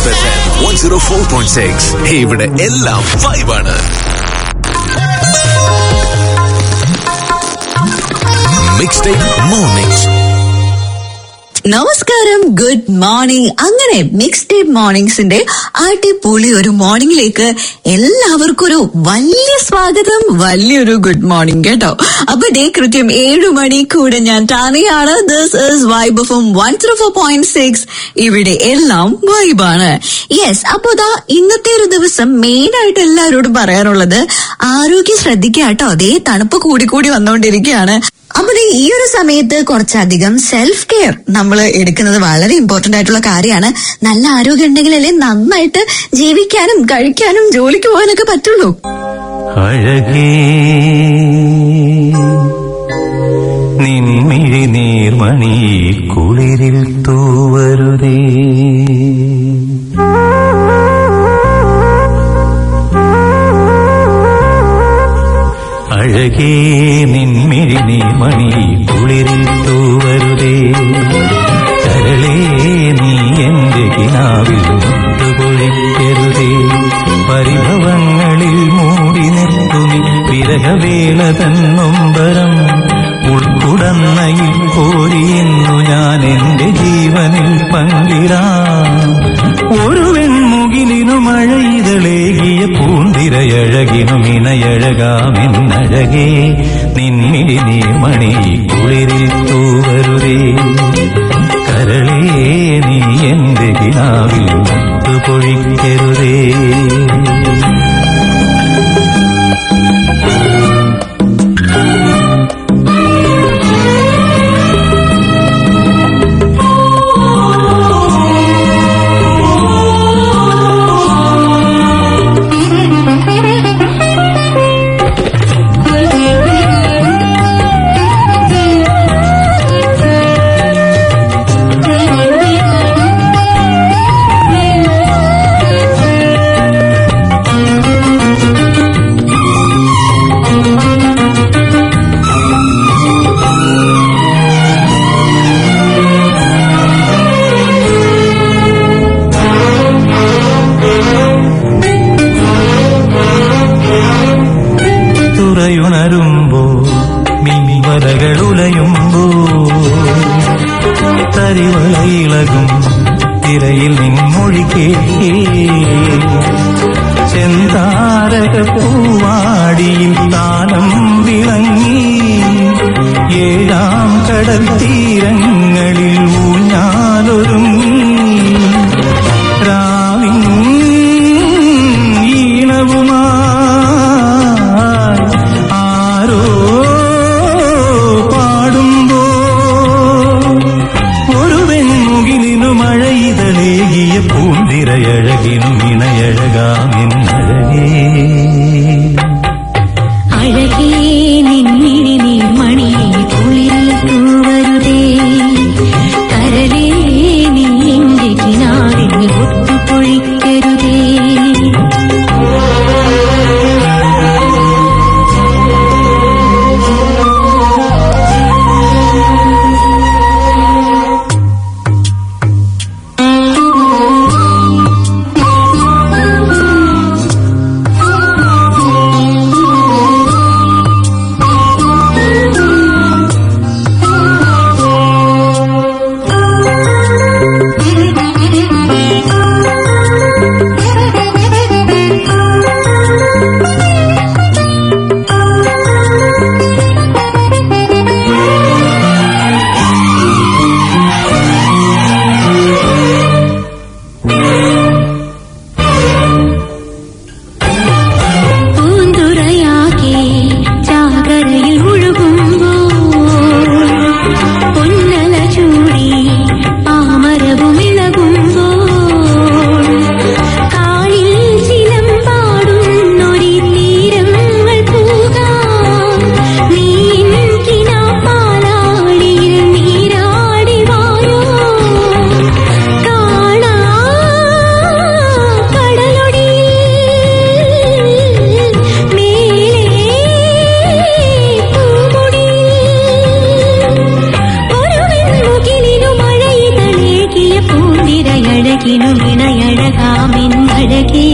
One zero four point six ഇവിടെ എല്ലാം വൈബാണ് മിക്സ് ടൈപ്പ് മോർണിംഗ്സ് നമസ്കാരം ഗുഡ് മോർണിംഗ് അങ്ങനെ മിക്സ് ഡേ മോർണിംഗ്സിന്റെ അടിപൊളി ഒരു മോർണിംഗിലേക്ക് എല്ലാവർക്കും ഒരു വലിയ സ്വാഗതം വലിയൊരു ഗുഡ് മോർണിംഗ് കേട്ടോ അപ്പൊ ഡേ കൃത്യം ഏഴു മണി കൂടെ ഞാൻ ടാനിയാണ് this is Vibe from one three four point six ഇവിടെ എല്ലാം വൈബാണ് യെസ് അപ്പൊ ദാ ഇന്നത്തെ ഒരു ദിവസം മെയിൻ ആയിട്ട് എല്ലാവരോടും പറയാനുള്ളത് ആരോഗ്യം ശ്രദ്ധിക്കുക കേട്ടോ അതേ തണുപ്പ് കൂടി കൂടി വന്നുകൊണ്ടിരിക്കുകയാണ് അപ്പൊ ദേ ഈ ഒരു സമയത്ത് കുറച്ചധികം സെൽഫ് കെയർ നമ്മൾ എടുക്കുന്നത് വളരെ ഇമ്പോർട്ടന്റ് ആയിട്ടുള്ള കാര്യമാണ് നല്ല ആരോഗ്യം ഉണ്ടെങ്കിലല്ലേ നന്നായിട്ട് ജീവിക്കാനും കഴിക്കാനും ജോലിക്ക് പോകാനൊക്കെ പറ്റുള്ളൂ അഴകേ നിൻമിഴി നീർമണി കുളിരിൽ തൂവരുതേ അഴകേ നിൻമിഴി നീർമണി കുളിരിൽ തൂവരുതേ കരളേ നീ എന്റെ കിനാവിൽ മുട്ടുപൊഴിക്കരുതേ പരിഭവങ്ങളിൽ മൂടി നിർത്തുമി വിരഹവേള തന്നൊമ്പരം ഉൾക്കുടന്നയിൽ കോരിയെന്നു ഞാൻ എന്റെ ജീവനിൽ പങ്കിടാം ഒരു വെൺമുകിലിനു മഴയിതളേകിയ പൂന്തിരയഴകിനും ഇണയഴകാമെന്നഴകേ നിൻമിഴി നീർമണി കുളിരിൽ തൂവരുതേ കരളേ നീ എന്റെ കിനാവിൽ മുട്ടുപൊഴിക്കരുതേ തുറയുണരുമ്പോ മിമിവലകളുലയുമ്പോ തരിവളയിളകും തിരയിൽ നിൻമൊഴി കേട്ടേ ചെന്താരക പൂവാടിയിൽ താലം വിളങ്ങി ഏഴാം കടൽ തീരങ്ങളിൽ ഊഞ്ഞാലൊരുങ്ങി രാവിൻ ഈണവുമായി ആരോ പാടുമ്പോ ഒരു വെൺമുകിലിനു മഴയിതളേകിയ പൂന്തിരയഴകിനും ഇണയഴകാമെന്നഴകേ അഴകേ നിന്നിഴി നീർമണി കുളിരിൽ തൂവരുതേ കരളേ നീ എന്റെ കിനാവിൽ ഒത്തുപൊഴിക്കരുതേ പൂന്തുറയാകെ ചാകരയിൽ ഒഴുകുമ്പോൾ പൊന്നല ചൂടി പാമരവും ഇളകുമ്പോൾ കാളിൽ ചിലമ്പാടുന്നൊരി തീരങ്ങൾ പൂകാം നീൻ കിനാപ്പാലാടിയിൽ നീരാടി വായോ കാണാ കടലൊടിയിൽ മേലേ പൂമുടിയിൽ ഒരു വെൺമുകിലിനു മഴയിതളേകിയ പൂന്തിരയഴകിനു ഇണയഴകാ അഴകേ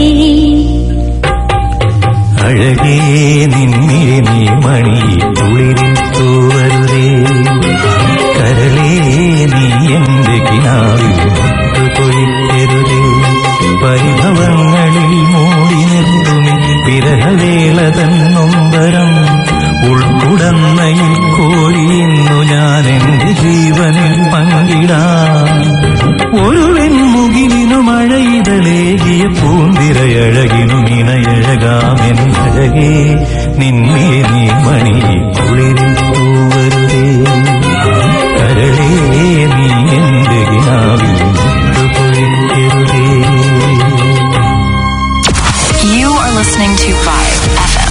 അഴകേ നിന്നിരെ നീ മണി കുളിരിൽ തൂവരുതേ കരളേ നീ എന്റെ കിനാവിൽ മുട്ടുകൊഴിക്കരുതേ പരിഭവങ്ങളിൽ മൂടി നിർത്തുമി വിരഹവേള തന്നൊമ്പരം ഉൾക്കുടന്നയിൽ കോഴിയെന്നു ഞാൻ എന്റെ ജീവനിൽ പങ്കിടാം ഒരു വെൺമുകിലിനു മഴയിതളേകിയ പൂന്തിരയഴകിനു ഇണയഴകാമെന്നഴകേ നിന്നെ നീ മണി കുളിരിൽ തൂവരുതേ കരളേ നീ എന്റെ ഗിനാവിൽ മുട്ടുകൊഴിക്കരുതേ You are listening to Vibe FM.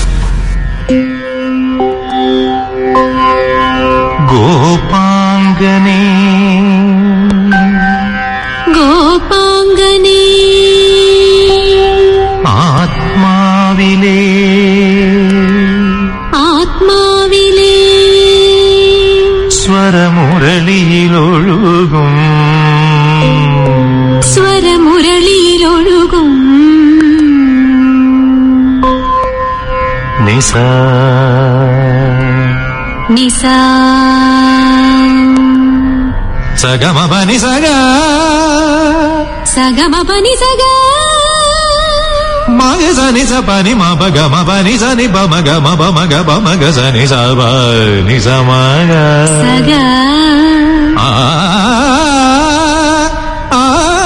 ഗോപാംഗനേ ഗോപാംഗനേ ആത്മാവിലേ ആത്മാവിലേ സ്വരമുരളിയിലൊഴുകും സ്വരമുരളിയിലൊഴുകും നിസ നിസാ സഗമപനി സഗ സഗമപനി സഗ മഗ സനി സ പനി മപ ഗമ പനി സനി പമ ഗമ പമ ഗ പമ ഗ സനി സ പ നി സ മഗ സഗ ആ ആ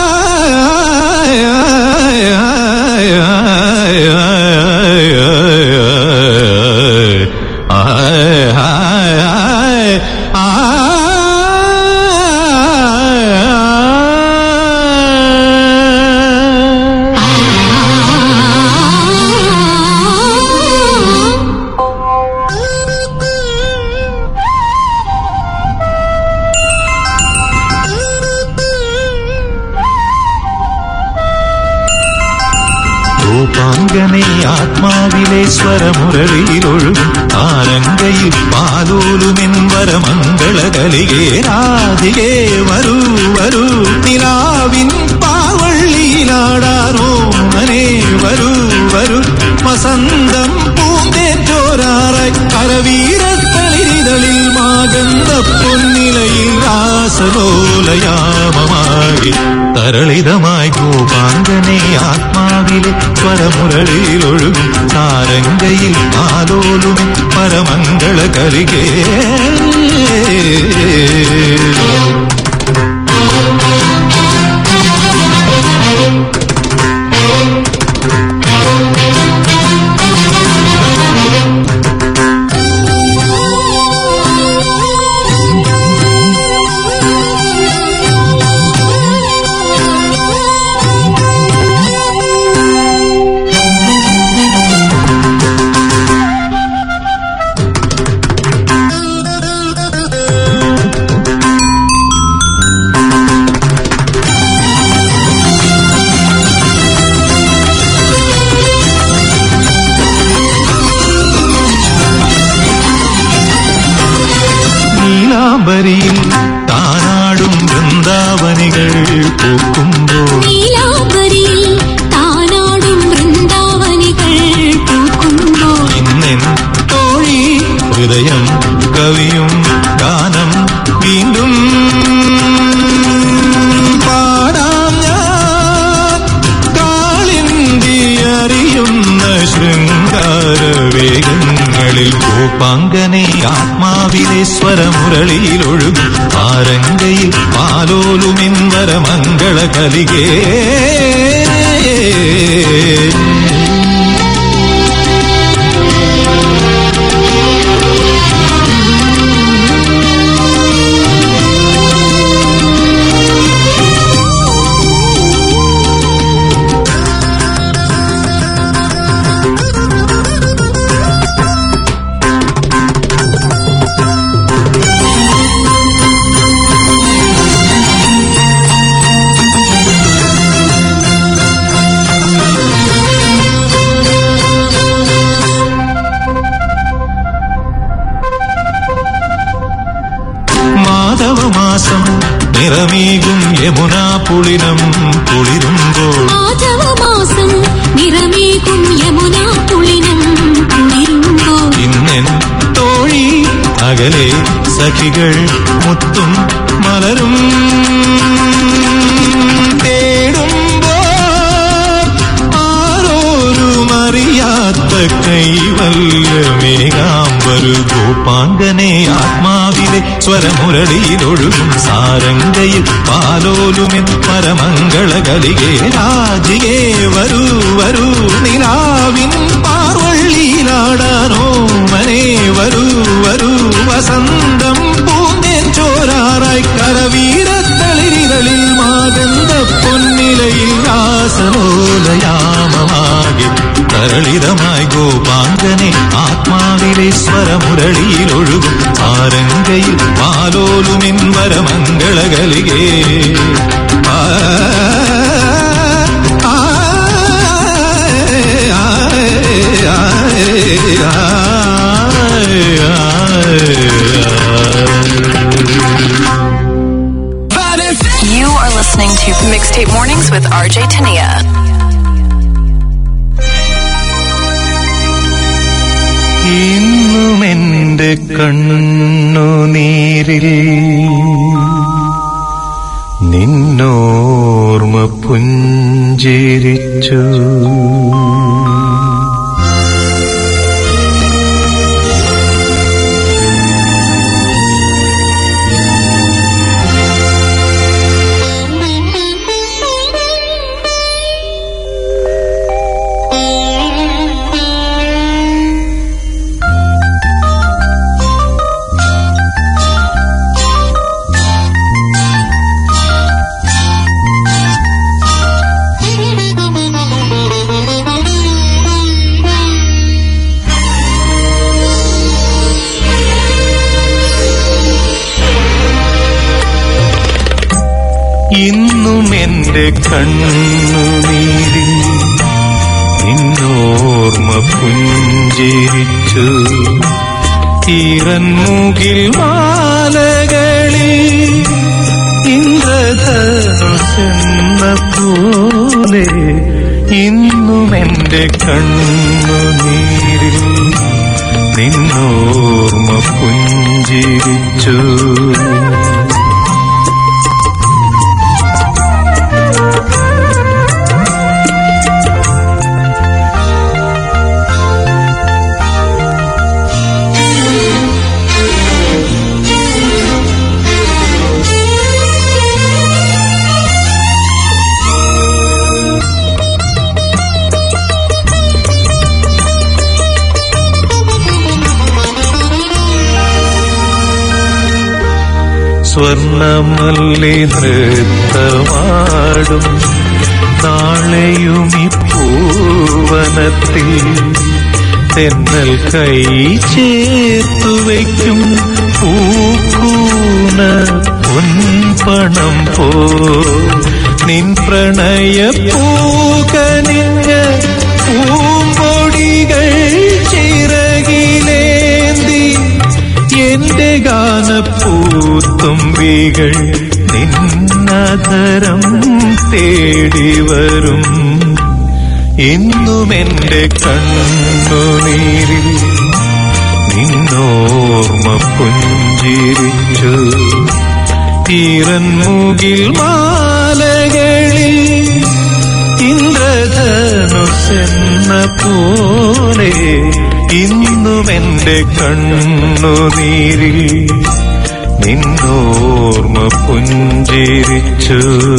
രൂപാങ്കനെ ആത്മാവിലെ സ്വരമുരളിയിലൊഴുകും ആരങ്കയിൽ പാലോലുമെൻ വരമംഗളകലികേ രാധികേ വരൂ വരൂ നിലാവിൻ പാവള്ളിയിലാടാനോ മനെ വരൂ വരൂ വസന്തം പൂന്തേറ്റോരാറായി കരവീരത്തളിരിതളിൽ മാഗന്ധ പൊന്നിലയിൽ രാസലോലയാമമാകി തരളിതമായി ഗോപാങ്കനെ ആത്മാവിലെ സ്വരമുരളിയിലൊഴുകും താരങ്കയിൽ ആലോലുമെ പരമംഗള കരികേ നീലാംബരിയിൽ താനാടും വൃന്ദാവനികൾ പൂക്കുമ്പോൾ നീലാംബരിയിൽ താനാടും വൃന്ദാവനികൾ പൂക്കുമ്പോൾ ഇന്നെൻ തോഴി ഹൃദയം കവിയും ഗാനം വീണ്ടും പാടാം ഞാൻ കാളിന്തി അറിയുന്ന ശൃംഗാര വേഗങ്ങളിൽ ഗോപാങ്കനെ ആത്മാവിലെ സ്വരമുരളിയിലൊഴുകും ആരങ്കയിൽ പാലോലുമിൻ വരമംഗള കലികേ മാധവമാസം നിറമീകും യമുനാ പുളിനം കുളിരുമ്പോൾ മാധവമാ സഖികൾ മുത്തും മലരും തേടുമ്പോൾ ആരോരും അറിയാത്ത കൈവല്യമേകാമ്പരു ഗോപാങ്കനെ ആത്മാവിലെ സ്വരമുരളിയിലൊഴുകും സാരംഗയിൽ പാലോലുമെൻ പരമംഗള കലികേ രാജികേ വരൂ വരൂ നിലാവിൻ പാർവള്ളിയിലാടാനോ മനെ വരൂ വരൂ വസന്തം പൂന്തേൻ ചോരാറായി കരവീരത്തളിരികളിൽ മാതന്ത പൊന്നിലയിൽ രാസലോലയാമമാകെ തരളിതമായി ഗോപാങ്കനെ ആത്മാവിലെ സ്വരമുരളിയിലൊഴുകും ആരങ്കയിൽ പാലോലുമിൻ വരമംഗളകലികേ ആ ആ ആ You are listening to Mixtape Mornings with RJ Tania. ഇന്നും എന്റെ കണ്ണുനീരിൽ നിന്നോർമ്മ പുഞ്ചിരിച്ചു ഇന്നും എന്റെ കണ്ണുനീരിൽ നിന്നോർമ്മ പുഞ്ചിരിച്ചു ഈറൻമുകിൽ മാലകളിൽ ഇന്ദ്രധനുസെന്ന പോലെ ഇന്നും എന്റെ കണ്ണുനീരിൽ നിന്നോർമ്മ പുഞ്ചിരിച്ചു സ്വർണമല്ലി നൃത്തമാടും നാളെയും ഈ പൂവനത്തിൽ തെന്നൽ കൈ ചേർത്തു വയ്ക്കും പൂക്കൂന പൊൻപണം പോ നിൻ പ്രണയ പൂകനിഞ്ഞ പൂമ്പൊടികൾ ചിറകിലേന്തി എന്റെ ഗാനപ്പൂത്തുമ്പികൾ നിന്നതരം തേടി വരും ഇന്നും എന്റെ കണ്ണുനീരിൽ നിന്നോർമ്മ പുഞ്ചിരിച്ചു ഈറൻമുകിൽ മാലകളിൽ ഇന്ദ്രധനുസെന്ന പോലെ ഇന്നും എന്റെ കണ്ണുനീരിൽ നിന്നോർമ്മ പുഞ്ചിരിച്ചു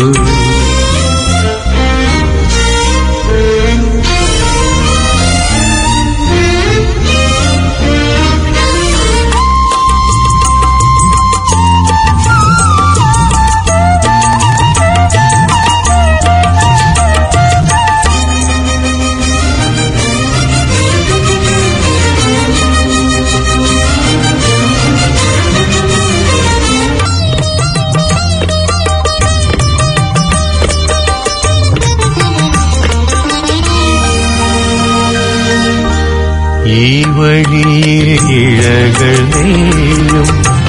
ഈ വഴിയിൽ ഇഴകൾ നെയ്യും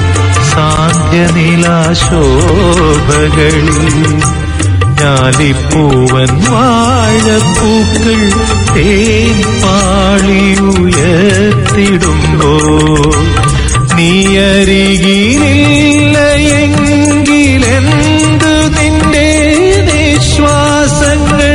സാന്ധ്യനിലാശോഭകളിൽ ഞാലിപ്പൂവൻ വാഴപ്പൂക്കൾ തേൻ പാളി ഉയർത്തിടുമ്പോൾ നീയരികിലില്ല എങ്കിലെന്തു നിന്റെ നിശ്വാസങ്ങൾ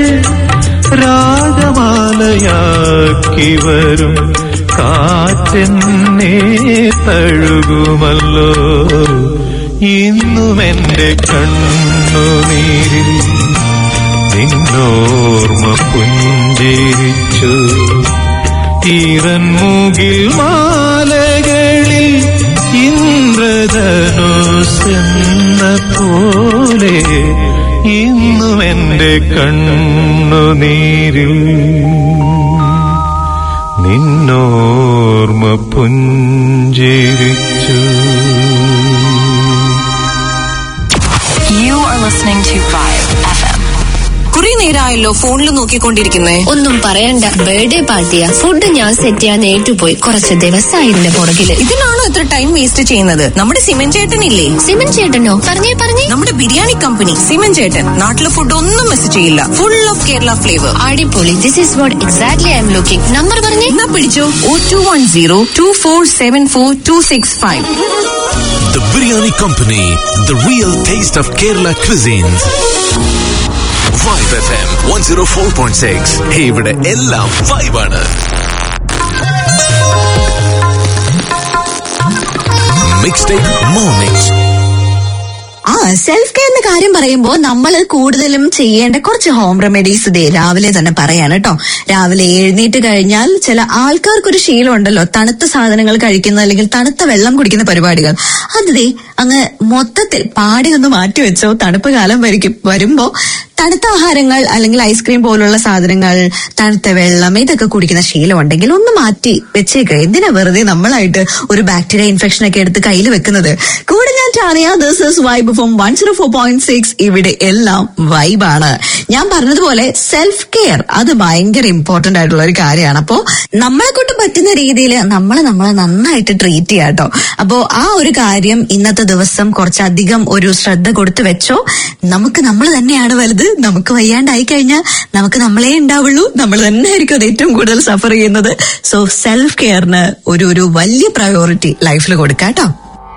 രാഗമാലയാക്കി വരും കാറ്റെന്നെ തഴുകുമല്ലോ ഇന്നും എന്റെ കണ്ണുനീരിൽ നിന്നോർമ്മ പുഞ്ചിരിച്ചു ഈറൻമുകിൽ മാലകളിൽ ഇന്ദ്രധനുസെന്ന പോലെ ഇന്നും എന്റെ കണ്ണുനീരിൽ നിന്നോർമ്മ പുഞ്ചിരിച്ചു You are listening to Vibe FM. കുറെ നേരമായല്ലോ ഫോണിൽ നോക്കിക്കൊണ്ടിരിക്കുന്നേ ഒന്നും പറയണ്ട ബർത്ത്ഡേ പാർട്ടിയാ ഫുഡ് ഞാൻ സെറ്റ് ചെയ്യാൻ ഏറ്റുപോയി കുറച്ച് ദിവസമായി ഇതിന്റെ പുറകില് ഇതിനാണോ ഇത്ര ടൈം വേസ്റ്റ് ചെയ്യുന്നത് നമ്മുടെ സിമൻ ചേട്ടനില്ലേ സിമൻ ചേട്ടനോ പറഞ്ഞേ പറഞ്ഞേ നമ്മുടെ ബിരിയാണി കമ്പനി സിമൻ ചേട്ടൻ നാട്ടിലെ ഫുഡ് ഒന്നും മിസ് ചെയ്യില്ല ഫുൾ ഓഫ് കേരള ഫ്ലേവർ അടിപൊളി this is what exactly I'm looking number പറഞ്ഞേ എന്നാ പിടിച്ചോ O two one zero two four seven four two six five The Biryani Company, the real taste of Kerala cuisines. Vibe FM 104.6. ഇവിടെ എല്ലാം വൈബാണ് mix take mornings ആ self കെയറിന്റെ കാര്യം പറയുമ്പോൾ നമ്മൾ കൂടുതലും ചെയ്യേണ്ട കുറച്ച് ഹോം റെമഡീസ് ദേ രാവിലെ തന്നെ പറയാണ് കേട്ടോ രാവിലെ എഴുന്നേറ്റ് കഴിഞ്ഞാൽ ചില ആൾക്കാർക്കൊരു ശീലം ഉണ്ടല്ലോ തണുത്ത സാധനങ്ങൾ കഴിക്കുന്ന അല്ലെങ്കിൽ തണുത്ത വെള്ളം കുടിക്കുന്ന പരിപാടികൾ അത് ദേ അങ്ങ് മൊത്തത്തിൽ പാടി ഒന്ന് മാറ്റി വെച്ചോ തണുപ്പ് കാലം വരിക്കും വരുമ്പോ തണുത്ത ആഹാരങ്ങൾ അല്ലെങ്കിൽ ഐസ്ക്രീം പോലുള്ള സാധനങ്ങൾ തണുത്ത വെള്ളം ഇതൊക്കെ കുടിക്കുന്ന ശീലം ഉണ്ടെങ്കിൽ ഒന്ന് മാറ്റി വെച്ചേക്ക് എന്തിനാ വെറുതെ നമ്മളായിട്ട് ഒരു ബാക്ടീരിയ ഇൻഫെക്ഷൻ ഒക്കെ എടുത്ത് കയ്യിൽ വെക്കുന്നത് കൂടെ ഞാൻ Tania this is Vibe from one zero four point six ഇവിടെ എല്ലാം വൈബാണ് ഞാൻ പറഞ്ഞതുപോലെ സെൽഫ് കെയർ അത് ഭയങ്കര ഇമ്പോർട്ടന്റ് ആയിട്ടുള്ള ഒരു കാര്യമാണ് അപ്പോ നമ്മളെ കൊണ്ട് പറ്റുന്ന രീതിയിൽ നമ്മളെ നമ്മളെ നന്നായിട്ട് ട്രീറ്റ് ചെയ്യാം കേട്ടോ അപ്പോ ആ ഒരു കാര്യം ഇന്നത്തെ ദിവസം കുറച്ചധികം ഒരു ശ്രദ്ധ കൊടുത്ത് വെച്ചോ നമുക്ക് നമ്മൾ തന്നെയാണ് വലുത് നമുക്ക് വയ്യാണ്ടായി കഴിഞ്ഞാൽ നമുക്ക് നമ്മളെ ഉണ്ടാവുള്ളൂ നമ്മൾ തന്നെ ആയിരിക്കും അത് ഏറ്റവും കൂടുതൽ സഫർ ചെയ്യുന്നത് സോ സെൽഫ് കെയറിന് ഒരു ഒരു വലിയ പ്രയോറിറ്റി ലൈഫിൽ കൊടുക്കാം കേട്ടോ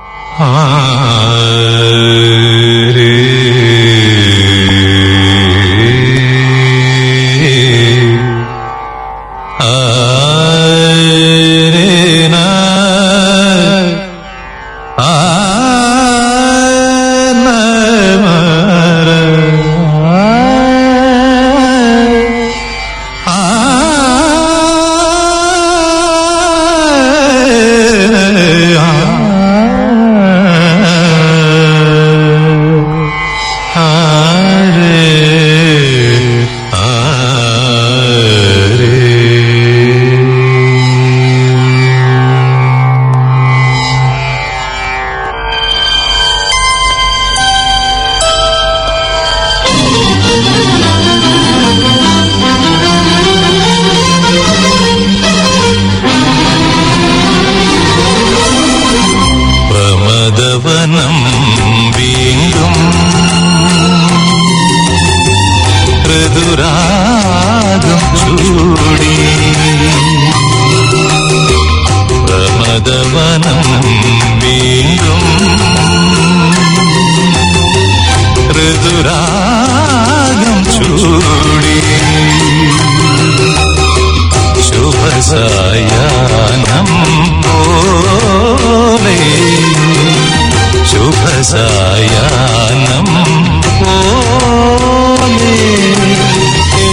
പ്രമദവനം വീണ്ടും ഋതുരാഗം ചൂടി പ്രമദവനം വീണ്ടും ഋതുരാഗം ചൂടി ശുഭസായാനം പോലെ ശുഭസായാനം പോലെ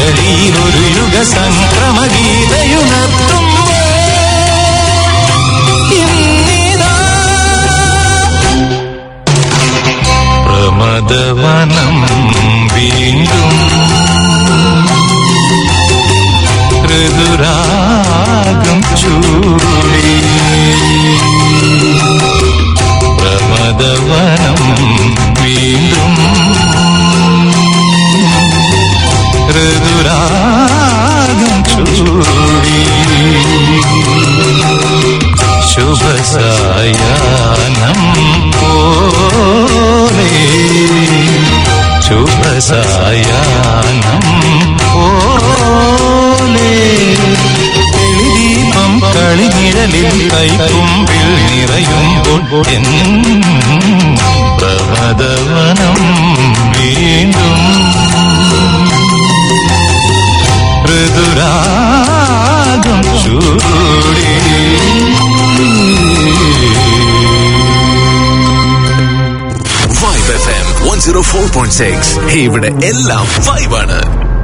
മുരളിയിലൊരു യുഗ സംക്രമ ഗീതയുണർത്തുമ്പോൾ ഇന്നിതാ പ്രമദവനം വീണ്ടും ഋതുരാഗം ചൂടി പ്രമദവനം വീണ്ടും ഋതുരാഗം ചൂടി ശുഭസായാനം പോലെ ശുഭസായാനം പോലെ ദീപം കളിനിഴലിൽ കൈക്കുമ്പിൽ നിറയുമ്പോൾ എൻ പ്രമദവനം വീണ്ടും ഋതുരാഗം ചൂടി Vibe F M one zero four point six ഇവിടെ എല്ലാം വൈബാണ്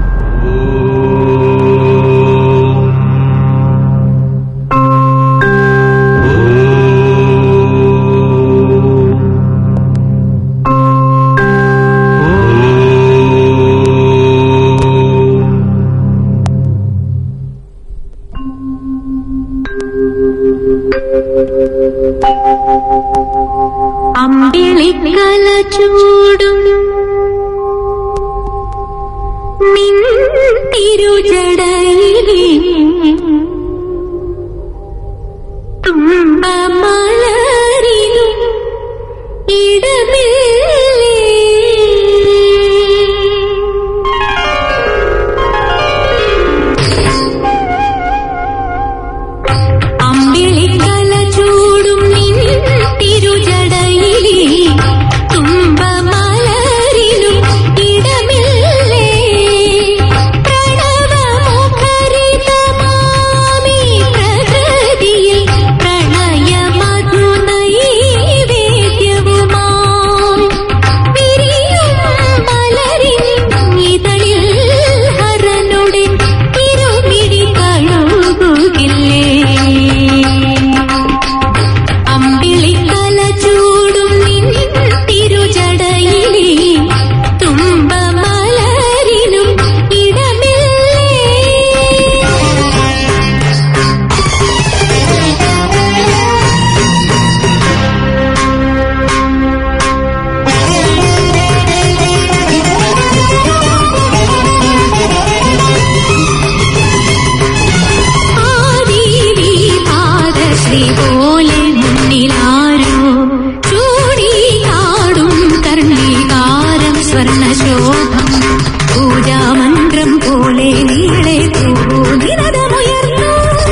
അമ്പിളിക്കല ചൂടും നിൻ തിരുജടയിലെ തുമ്പമലരിലും അമ്പിളിക്കല ചൂടും നിൻ തിരുജടയിലെ തുമ്പമലരിലും ഇടമില്ലേ പ്രണവമുഖരിതമാമി പ്രകൃതിയിൽ പ്രണയമധുനൈവേദ്യവുമായി വിരിയും മലരിൻ ഇതളിൽ ഹരനുടെ തിരുമിഴി കഴുകുകില്ലേ അമ്പിളിക്കല ചൂടും നിൻ തിരുജടയിലെ തുമ്പമലരിലും ഇടമില്ലേ ആദിവിഭാഗശ്രീ പോലെ മുന്നിലാരോ ചൂടി കാടും കർണികാരം സ്വർണശോഭം പൂജാമന്ത്രം പോലെ നീളെ നിരതമുയർന്നു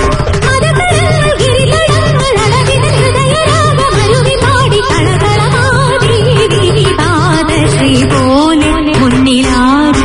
പാദശ്രീ പോലെ മുന്നിലാരോ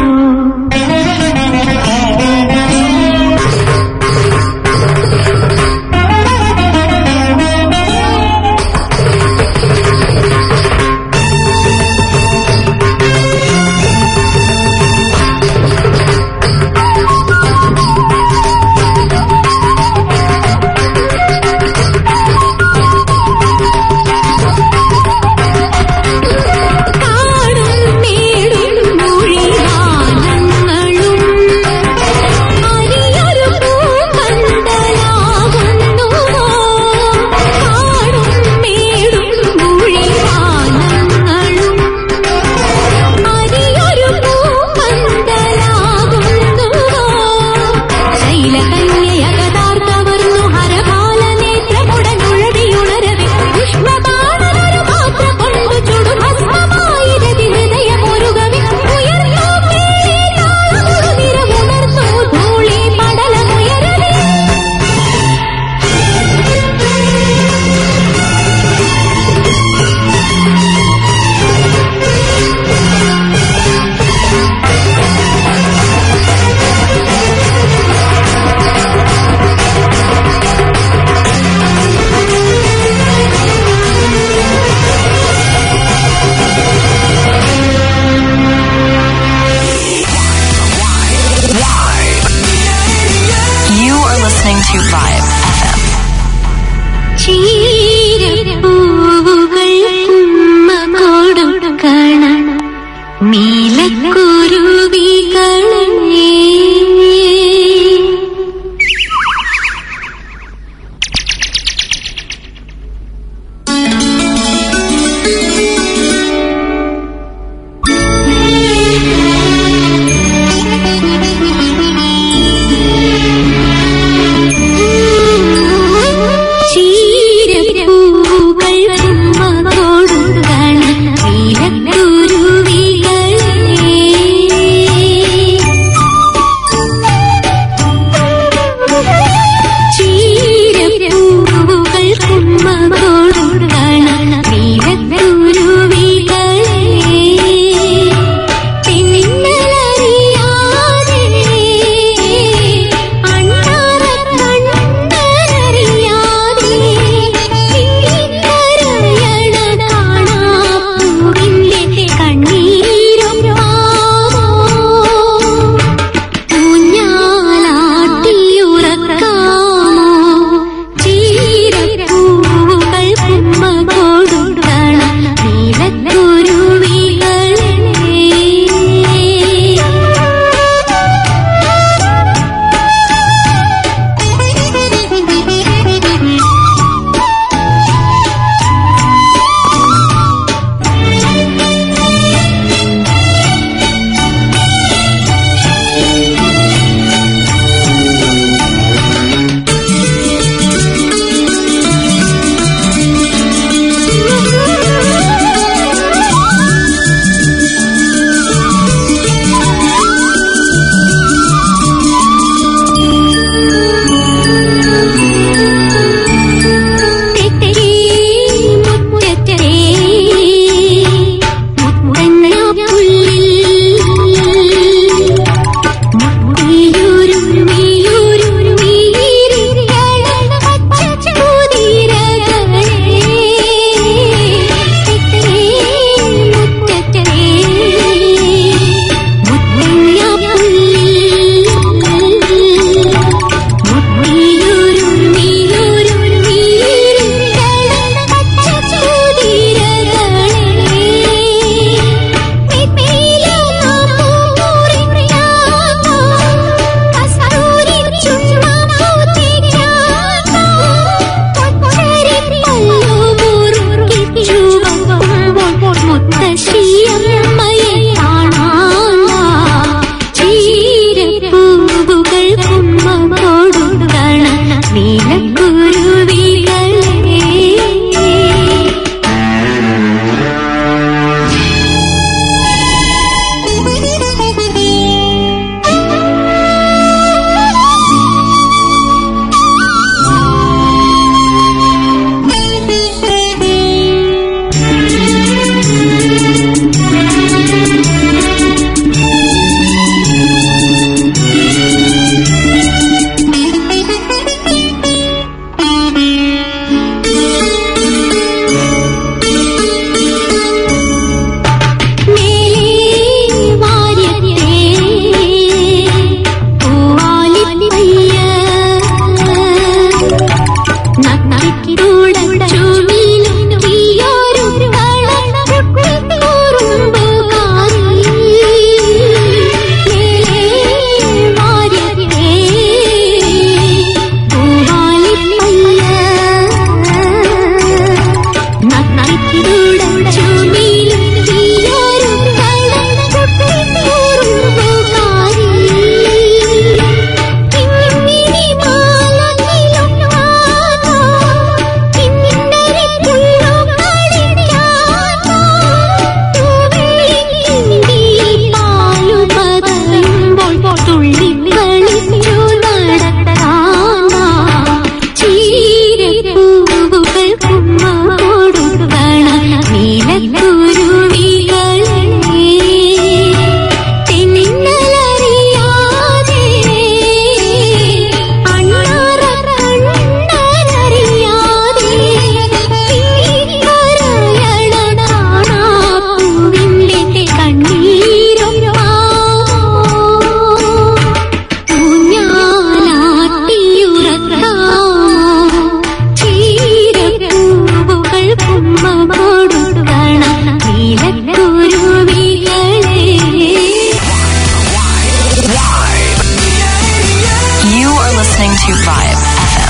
to Vibe FM.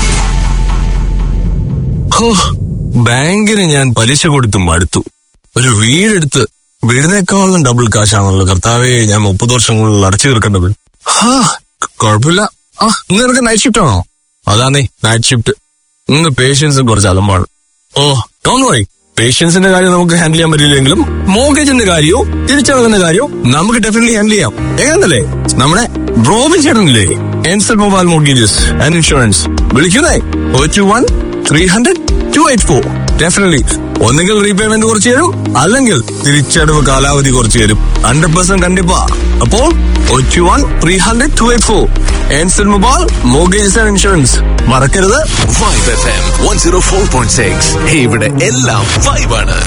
ഹോ, ബാങ്കിന് ഞാൻ പലിശ കൊടുത്ത് മടുത്തു ഒരു വീടെടുത്ത് വീടിനേക്കാളും ഡബിൾ കാശാണല്ലോ കർത്താവേ ഞാൻ മുപ്പത് വർഷങ്ങളിൽ അടച്ചു തീർക്കേണ്ടത് ഹാ കുഴപ്പമില്ല ആ ഇന്ന് നിനക്ക് നൈറ്റ് ഷിഫ്റ്റ് ആണോ അതാന്നേ നൈറ്റ് ഷിഫ്റ്റ് ഇന്ന് പേഷ്യൻസ് കുറച്ച് അലമ്പാണ് ഓ ഡോൺ വറി പേഷ്യൻസിന്റെ കാര്യം നമുക്ക് ഹാൻഡിൽ ചെയ്യാൻ പറ്റില്ലെങ്കിലും മോർഗേജിന്റെ കാര്യമോ തിരിച്ചടക്കുന്ന കാര്യമോ നമുക്ക് ഡെഫിനറ്റ്ലി ഹാൻഡിൽ ചെയ്യാം എങ്ങനല്ലേ നമ്മുടെ റോബിൻ ചേട്ടനില്ലേ Encel mobile mortgages and insurance വിളിക്കുന്നേ O two one three hundred two eight four definitely ഒന്നുകിൽ റീപേയ്മെന്റ് കുറച്ച് തരും അല്ലെങ്കിൽ തിരിച്ചടവ് കാലാവധി കുറച്ച് തരും ഹൺഡ്രഡ് പെർസെന്റ് കണ്ടിപ്പാ അപ്പോൾ ഒറ്റ one three hundred two eight four Encel mobile mortgages and insurance മറക്കരുത് Vibe F M one zero four point six ഇവിടെ എല്ലാം വൈബാണ്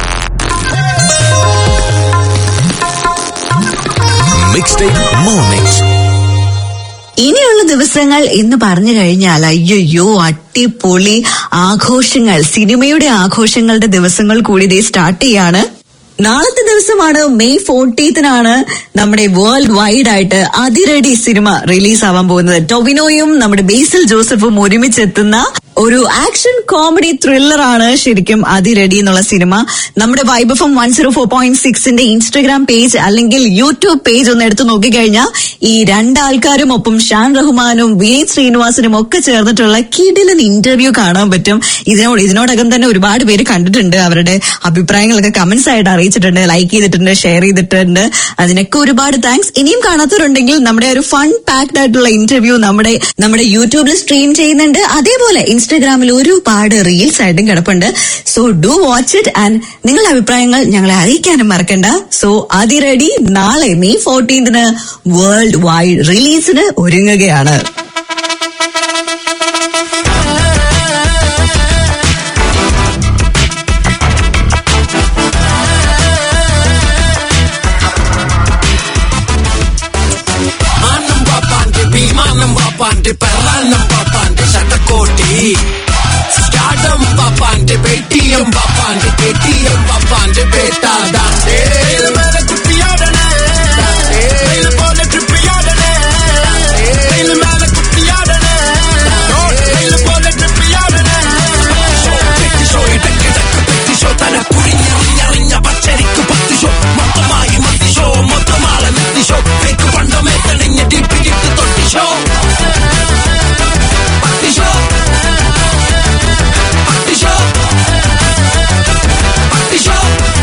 മിക്സ് ടൈപ്പ് മോർണിംഗ്സ് ഇനിയുള്ള ദിവസങ്ങൾ എന്ന് പറഞ്ഞു കഴിഞ്ഞാൽ അയ്യോ അട്ടിപ്പൊളി ആഘോഷങ്ങൾ സിനിമയുടെ ആഘോഷങ്ങളുടെ ദിവസങ്ങൾ കൂടി ഇതേ സ്റ്റാർട്ട് ചെയ്യാണ് നാളത്തെ ദിവസമാണ് മെയ് ഫോർട്ടീത്തിനാണ് നമ്മുടെ വേൾഡ് വൈഡ് ആയിട്ട് അതിരടി സിനിമ റിലീസ് ആവാൻ പോകുന്നത് ടൊവിനോയും നമ്മുടെ ബേസിൽ ജോസഫും ഒരുമിച്ചെത്തുന്ന ഒരു ആക്ഷൻ കോമഡി ത്രില്ലർ ആണ് ശരിക്കും അതിരടി എന്നുള്ള സിനിമ നമ്മുടെ Vibe FM one zero four point സിക്സിന്റെ ഇൻസ്റ്റഗ്രാം പേജ് അല്ലെങ്കിൽ യൂട്യൂബ് പേജ് ഒന്ന് എടുത്തു നോക്കിക്കഴിഞ്ഞാൽ ഈ രണ്ടാൾക്കാരും ഒപ്പം ഷാൻ റഹ്മാനും വിനീത് ശ്രീനിവാസനും ഒക്കെ ചേർന്നിട്ടുള്ള കിടിലൻ ഇന്റർവ്യൂ കാണാൻ പറ്റും ഇതിനോട് ഇതിനോടകം തന്നെ ഒരുപാട് പേര് കണ്ടിട്ടുണ്ട് അവരുടെ അഭിപ്രായങ്ങളൊക്കെ കമന്റ്സ് ആയിട്ട് അറിയിച്ചിട്ടുണ്ട് ലൈക്ക് ചെയ്തിട്ടുണ്ട് ഷെയർ ചെയ്തിട്ടുണ്ട് അതിനൊക്കെ ഒരുപാട് താങ്ക്സ് ഇനിയും കാണാത്തവരുണ്ടെങ്കിൽ നമ്മുടെ ഒരു ഫൺ പാക്ഡ് ആയിട്ടുള്ള ഇന്റർവ്യൂ നമ്മുടെ നമ്മുടെ യൂട്യൂബിൽ സ്ട്രീം ചെയ്യുന്നുണ്ട് അതേപോലെ ഇൻസ്റ്റാഗ്രാമിൽ ഒരുപാട് റീൽസ് ആയിട്ടും കിടപ്പുണ്ട് so do watch it and നിങ്ങളുടെ അഭിപ്രായങ്ങൾ ഞങ്ങളെ അറിയിക്കാനും മറക്കണ്ട സോ അതിരടി നാളെ മെയ് ഫോർട്ടീൻതിന് വേൾഡ് വൈഡ് റിലീസിന് ഒരുങ്ങുകയാണ് മാനം പാപ്പാന്റെ വിമാനം പാപ്പാന്റെ പെറാനം പാപ്പാന്റെ ശതക്കോട്ടി സ്റ്റാർഡം പാപ്പാന്റെ പേടിഎം പാപ്പാന്റെ കെടിഎം പാപ്പാന്റെ പേട്ടാദാണ്ടേ മേലെ കുട്ടിയാടണേ മേലെ പോലെ ട്രിപ്പിയാടണേ മേലെ മേലെ കുട്ടിയാടണേ മേലെ പോലെ ട്രിപ്പിയാടണേ ഷോ ഇടക്ക് ഇടക്ക് പെറ്റി ഷോ തല കുഴിഞ്ഞറിഞ്ഞറിഞ്ഞ പച്ചരിക്ക് പത്ത് ഷോ മൊത്തമായി മത്തി ഷോ മൊത്തമാളെ മെത്തി ഷോ തേക്ക് പണ്ടമേ തെളിഞ്ഞ ഡിപ്പിക്കിട്ട് തൊട്ടി ഷോ പത്തി ഷോ പത്തി ഷോ പത്തി ഷോ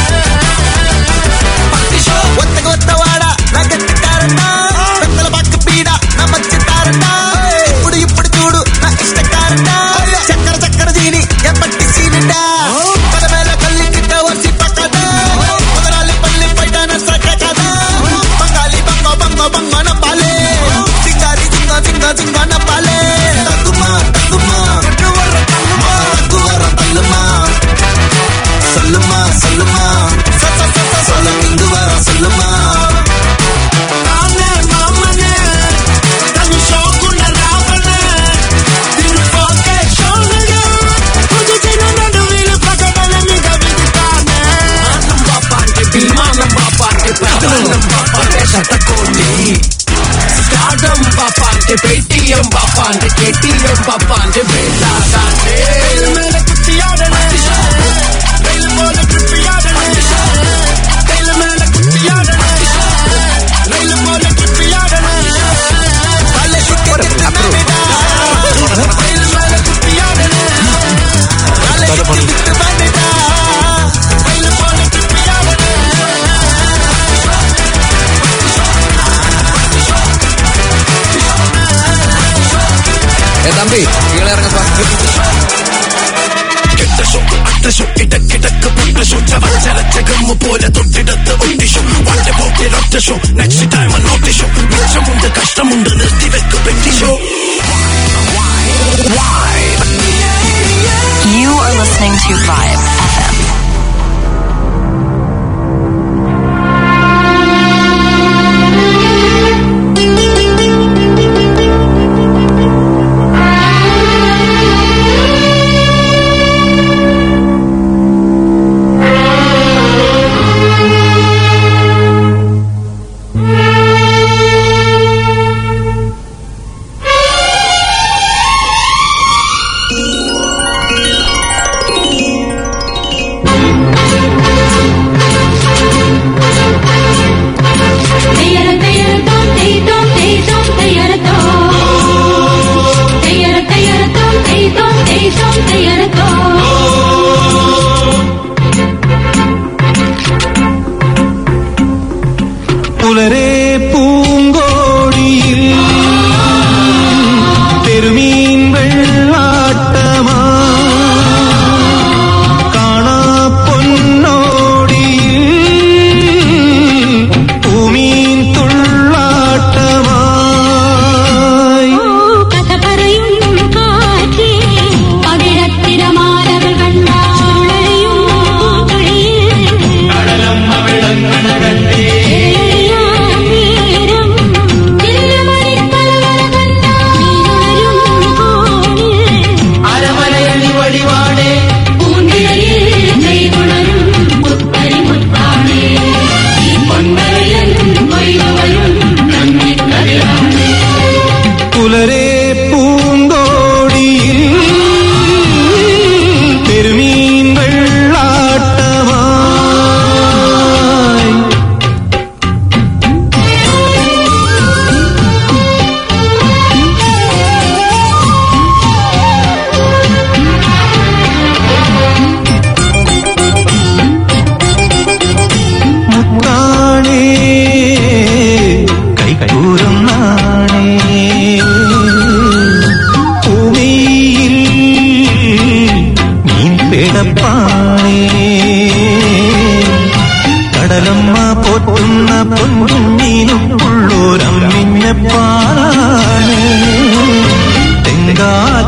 పత్తి షో కొత్త కొత్త వాడ నగట్టుతారంట పెద్దల పక్క పీడ నా మచ్చితారంట ఇప్పుడు ఇప్పుడు చూడు నా ఇష్టకారంట చక్కర చక్కర దీని ఎప్పటి సీనిండ కల మేల కల్లి కిట్ట వచ్చి పక్కద కుదరాలి పల్లి పైట నసక కదా బంగాలి బంగ బంగ బంగ నప్పాలే సింగారి సింగ సింగ సింగ నప్పాలే తగ్గుమా తగ్గుమా తగ్గువర తగ్గువర తల్లుమా சொல்லுமா சொல்லுமா ச- ச- ச- ச- சொல்ல இங்கு வர சொல்லுமா நானே மாமனே தனி ஷோக்குள்ள ராவணே திருப்பாக்கே சொல்லுங்க புது சின்ன நடுவில் பகடல மிக விதித்தானே ஆனம் பாப்பாண்டே விமானம் பாப்பாண்டே பிரதானம் பாப்பாண்டே சட்டக்கோட்டி ஸ்டார்டம் பாப்பாண்டே பேடிஎம் பாப்பாண்டே கேடிஎம் பாப்பாண்டே பேட்டாதாண்டே மேல குட்டியாடனே வெயில் போல குட்டியாடனே வெயில் மேல குட்டியாடனே வெயில் போல குட்டியாடனே தலை சுத்தி திட்டுனவிடா வெயில் மேல குட்டியாடனே தலை சுத்தி திட்டுனவிடா வெயில் போல குட்டியாடனே തമ്പി കീഴെ ഇറങ്ങപ്പാ കെട്ടശോ അട്ടശോ ഇടക്കിടക്ക് പൊട്ടശോ ചവച്ചലച്ചകമ്മ പോലെ തൊട്ടിടത്ത് ഒട്ടിശോ വണ്ട പോക്കിൽ ഒറ്റശോ നെക്സ്റ്റ് ടൈം നോട്ടിശോ മിച്ചമുണ്ട് കഷ്ടമുണ്ട് നിർത്തിവെക്ക് പെട്ടിശോ You are listening to Vibe FM.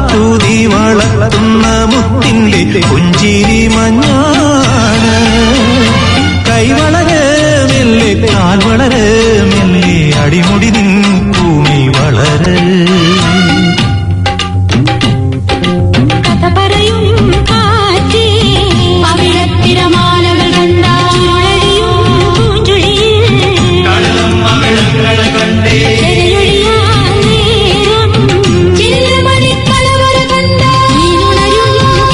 കാട്ടുതീ വളർത്തുന്ന മുത്തിന്റെ പുഞ്ചിരി മഞ്ഞാണ് കൈ വളര് മെല്ലെ കാൽ വളര് മെല്ലെ അടിമുടി നിൻ ഭൂമി വളര് കഥ പറയും കാറ്റേ പവിഴത്തിരമാലകൾ കണ്ട ചുഴലിയും പൂഞ്ചുഴിയിൽ തിരയൊഴിയാൻ നേരം ചില്ലുമണിക്കലവറ കണ്ട നീനുണരും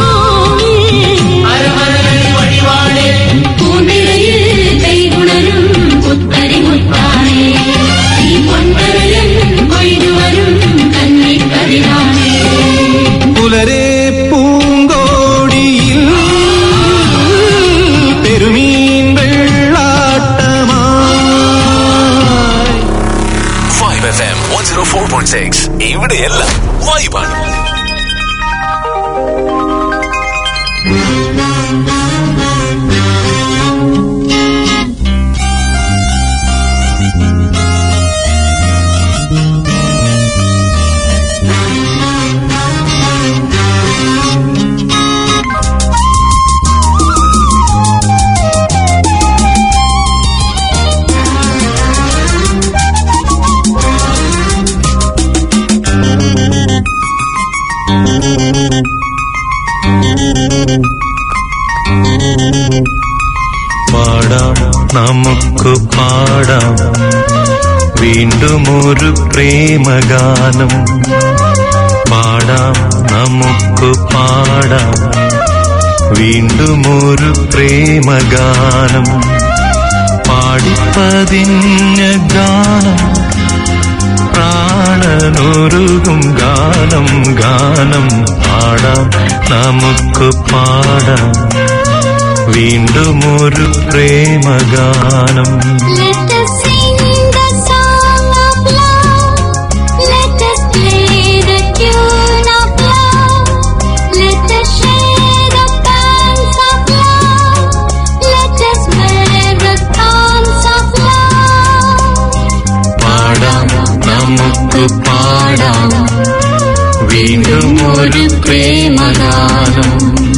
കോവിൽ. പൂന്തിരയിൽ പെയ്തുണരും പുത്തരി മുത്താണേ ഈ പൊൻകരയൻ കൊയ്തുവരും കന്നിക്കതിരാണേ പുലരെ പൂങ്കോടിയിൽ പെരുമീൻ വെള്ളാട്ടമായി Vibe F M one zero four point six ഇവിടെയെല്ലാം വൈബാണ് പാടാം നമുക്ക് പാടാം വീണ്ടും ഒരു പ്രേമഗാനം പാടാം നമുക്ക് പാടാം വീണ്ടും ഒരു പ്രേമഗാനം പാടിപ്പതിഞ്ഞ ഗാനം പ്രാണനൊരുകും ഗാനം ഗാനം പാടാം നമുക്ക് പാടാം വീണ്ടും ഒരു പ്രേമഗാനം Let us sing the song of love. Let us play the tune of love. Let us share the pangs of love. Let us wear the thorns of love. പാടാം നമുക്ക് പാടാം വീണ്ടും ഒരു പ്രേമഗാനം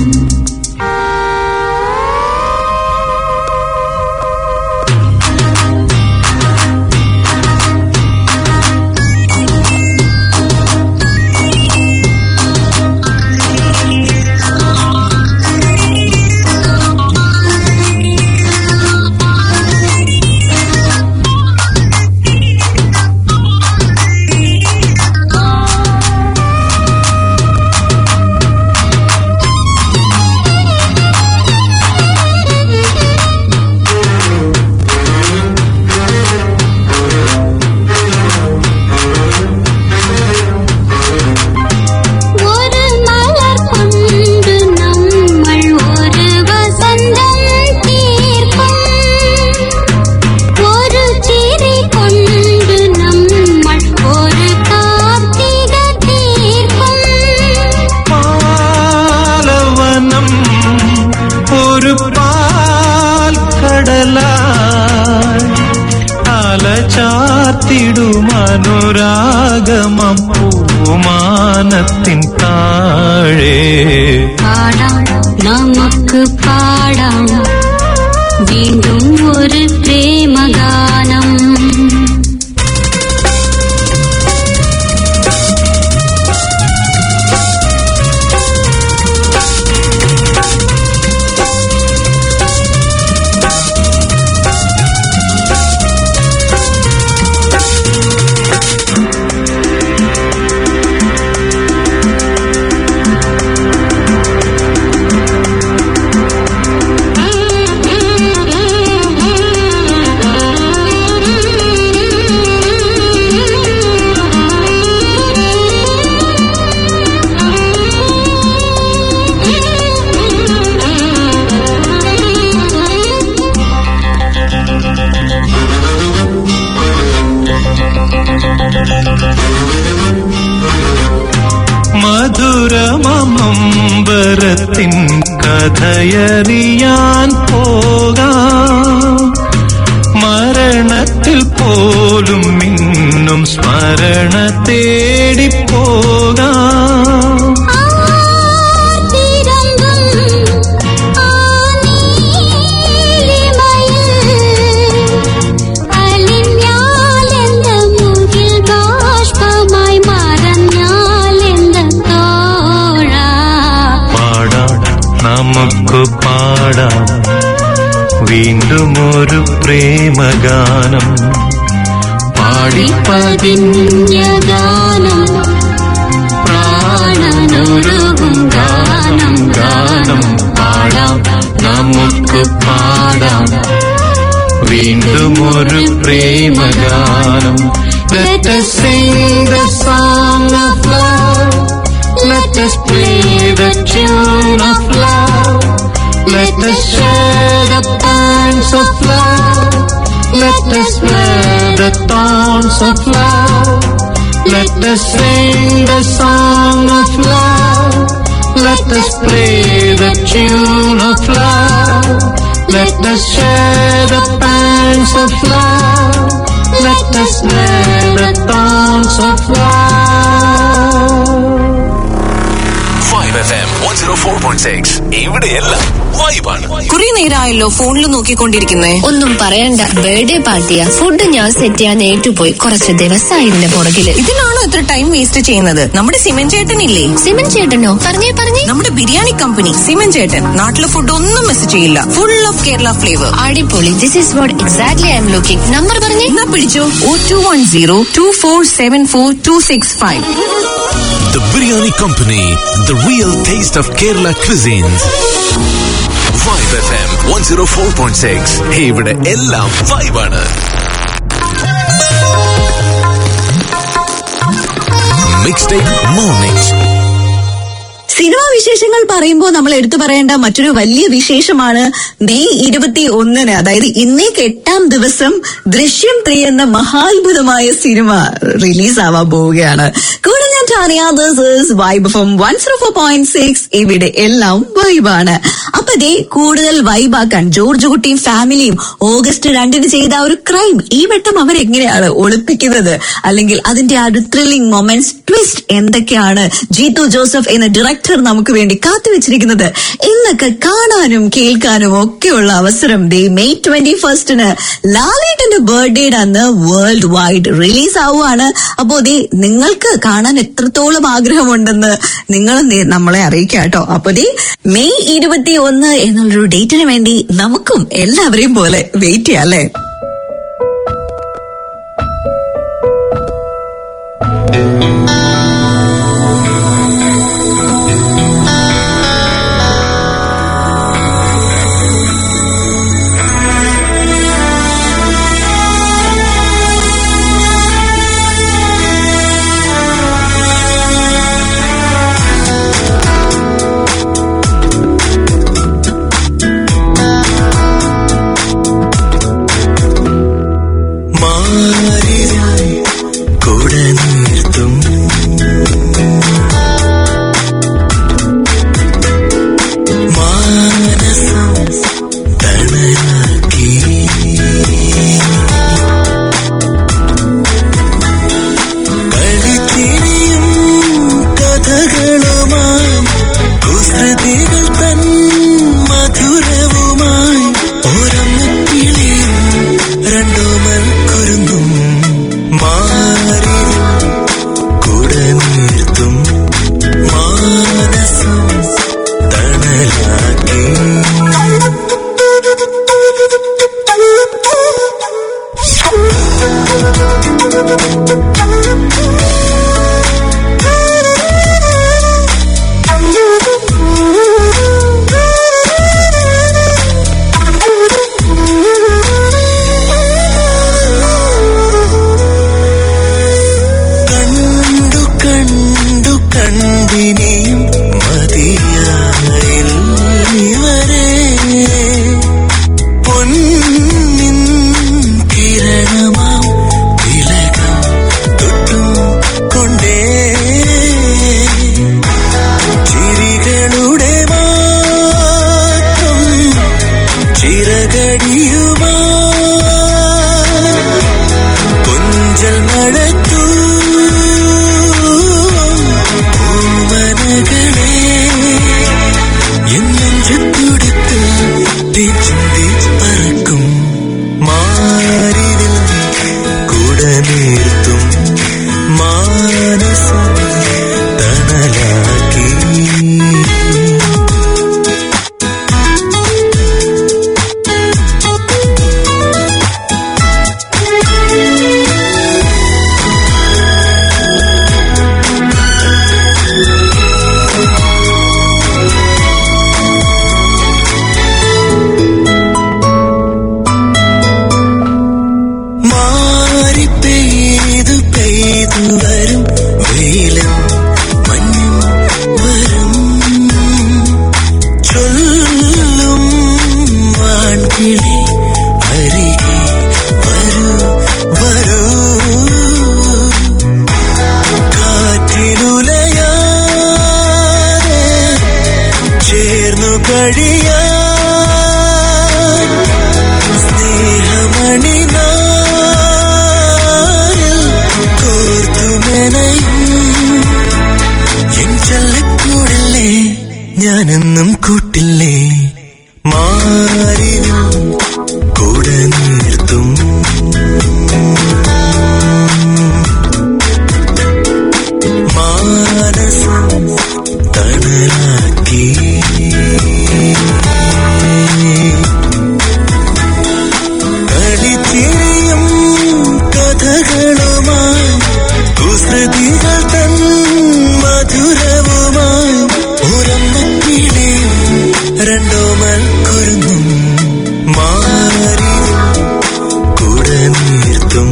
ഒരു മലർ കൊണ്ട് നമ്മൾ ഒരു വസന്തം തീർക്കും ഒരു ചിരി കൊണ്ട് നമ്മൾ ഒരു കാർത്തിക തീർക്കും പാലവനം ഒരു പാൽ കടലായി അലചാർത്തിടും അനുരാഗമം പൂമാനത്തിൻ താഴെ പാടാം നമുക്ക് പാടാം വീണ്ടും ഒരു പ്രേമഗാനം മധുരമമ്പരത്തിൻ കഥയറിയാൻ പോകാം മരണത്തിൽ പോലും മിന്നും സ്മരണ തേടിപ്പോകാം പാടാം വീണ്ടും ഒരു പ്രേമഗാനം പാടിപ്പതിഞ്ഞ ഗാനം പ്രാണനൊരുകും ഗാനം ഗാനം പാടാം നമുക്ക് പാടാം വീണ്ടും ഒരു പ്രേമഗാനം Let us sing the song of love. Let us play the tune of love. Let us share the pangs of love. Let us wear the thorns of love. Let us sing the song of love. Let us play the tune of love. Let us share the pangs of love. Let us wear the thorns of love. 5FM 104.6 ഇവിടെയെല്ലാം വൈബാണ് കുറെ നേരമായല്ലോ ഫോണിൽ നോക്കിക്കൊണ്ടിരിക്കുന്നേ ഒന്നും പറയണ്ട birthday പാർട്ടിയാ food ഞാൻ set ചെയ്യാൻ ഏറ്റുപോയി കുറച്ച് ദിവസമായി ഇതിന്റെ പുറകില് ഇതിലാണോ ഇത്ര ടൈം വേസ്റ്റ് ചെയ്യുന്നത് നമ്മുടെ സിമൻ ചേട്ടനില്ലേ സിമൻ ചേട്ടനോ പറഞ്ഞേ പറഞ്ഞേ നമ്മുടെ ബിരിയാണി കമ്പനി സിമൻ ചേട്ടൻ നാട്ടിലെ ഫുഡ് ഒന്നും മിസ് ചെയ്യില്ല ഫുൾ ഓഫ് കേരള ഫ്ലേവർ അടിപൊളി this is what exactly I'm looking number പറഞ്ഞേ എന്നാ പിടിച്ചോ O two one zero two four seven four two six five The Biryani Company, the real taste of Kerala cuisines. Vibe FM 104.6 ഇവിടെ എല്ലാം വൈബാണ് mix day mornings cinema വിശേഷങ്ങൾ പറയുമ്പോൾ നമ്മൾ എടുത്തു പറയേണ്ട മറ്റൊരു വലിയ വിശേഷമാണ് മെയ് ഇരുപത്തി ഒന്നിന് അതായത് ഇന്നേക്ക് എട്ടാം ദിവസം ദൃശ്യം ത്രീ എന്ന മഹാത്ഭുതമായ സിനിമ റിലീസ് ആവാൻ പോവുകയാണ് കൂടെ ഞാൻ Tania this is Vibe from one zero four point six ഇവിടെ എല്ലാം വൈബാണ് അപ്പൊ ദേ കൂടുതൽ വൈബാക്കാൻ ജോർജ് കുട്ടിയും ഫാമിലിയും ഓഗസ്റ്റ് രണ്ടിന് ചെയ്ത ആ ഒരു ക്രൈം ഈ വട്ടം അവരെങ്ങനെയാണ് ഒളിപ്പിക്കുന്നത് അല്ലെങ്കിൽ അതിന്റെ ആ ഒരു ത്രില്ലിംഗ് മൊമെന്റ്സ് ട്വിസ്റ്റ് എന്തൊക്കെയാണ് ജീതു ജോസഫ് എന്ന ഡയറക്ടർ നമുക്ക് വേണ്ടി കാത്തുവെച്ചിരിക്കുന്നത് എന്നൊക്കെ കാണാനും കേൾക്കാനും ഒക്കെയുള്ള അവസരം ദേ മെയ് ട്വന്റി ഫസ്റ്റിന് ലാലേട്ടന്റെ ബർത്ത്ഡേയുടെ അന്ന് വേൾഡ് വൈഡ് റിലീസ് ആവുകയാണ് അപ്പോ ദേ നിങ്ങൾക്ക് കാണാൻ എത്രത്തോളം ആഗ്രഹമുണ്ടെന്ന് നിങ്ങൾ നമ്മളെ അറിയിക്കാം കേട്ടോ അപ്പൊ ദേ മെയ് ഇരുപത്തി ഒന്ന് എന്നുള്ളൊരു ഡേറ്റിന് വേണ്ടി നമുക്കും എല്ലാവരെയും പോലെ വെയിറ്റ് ചെയ്യാം അല്ലേ തൻ മധുരവുമായി ഉറമ്പക്കിളിയും രണ്ടോ മൽക്കുരുന്നും മാറി കൂടെ നീർത്തും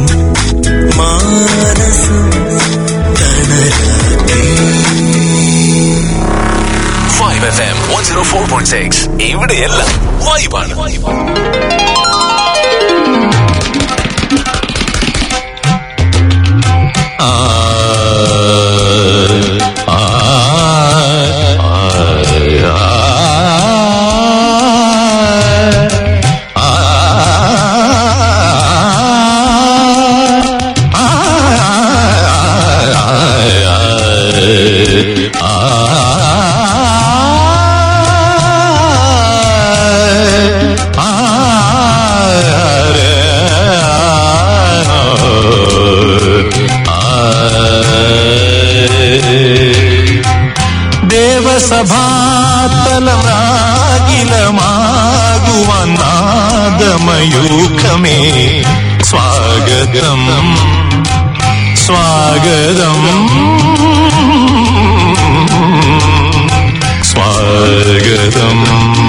മാനസം തണലാക്കി Vibe F M one zero four point six ഇവിടെയെല്ലാം വൈബാണ് ദേവസഭാതലമാകിലമാകുവാൻ നാദമയൂഖമേ സ്വാഗതം സ്വാഗതം സ്വാഗതം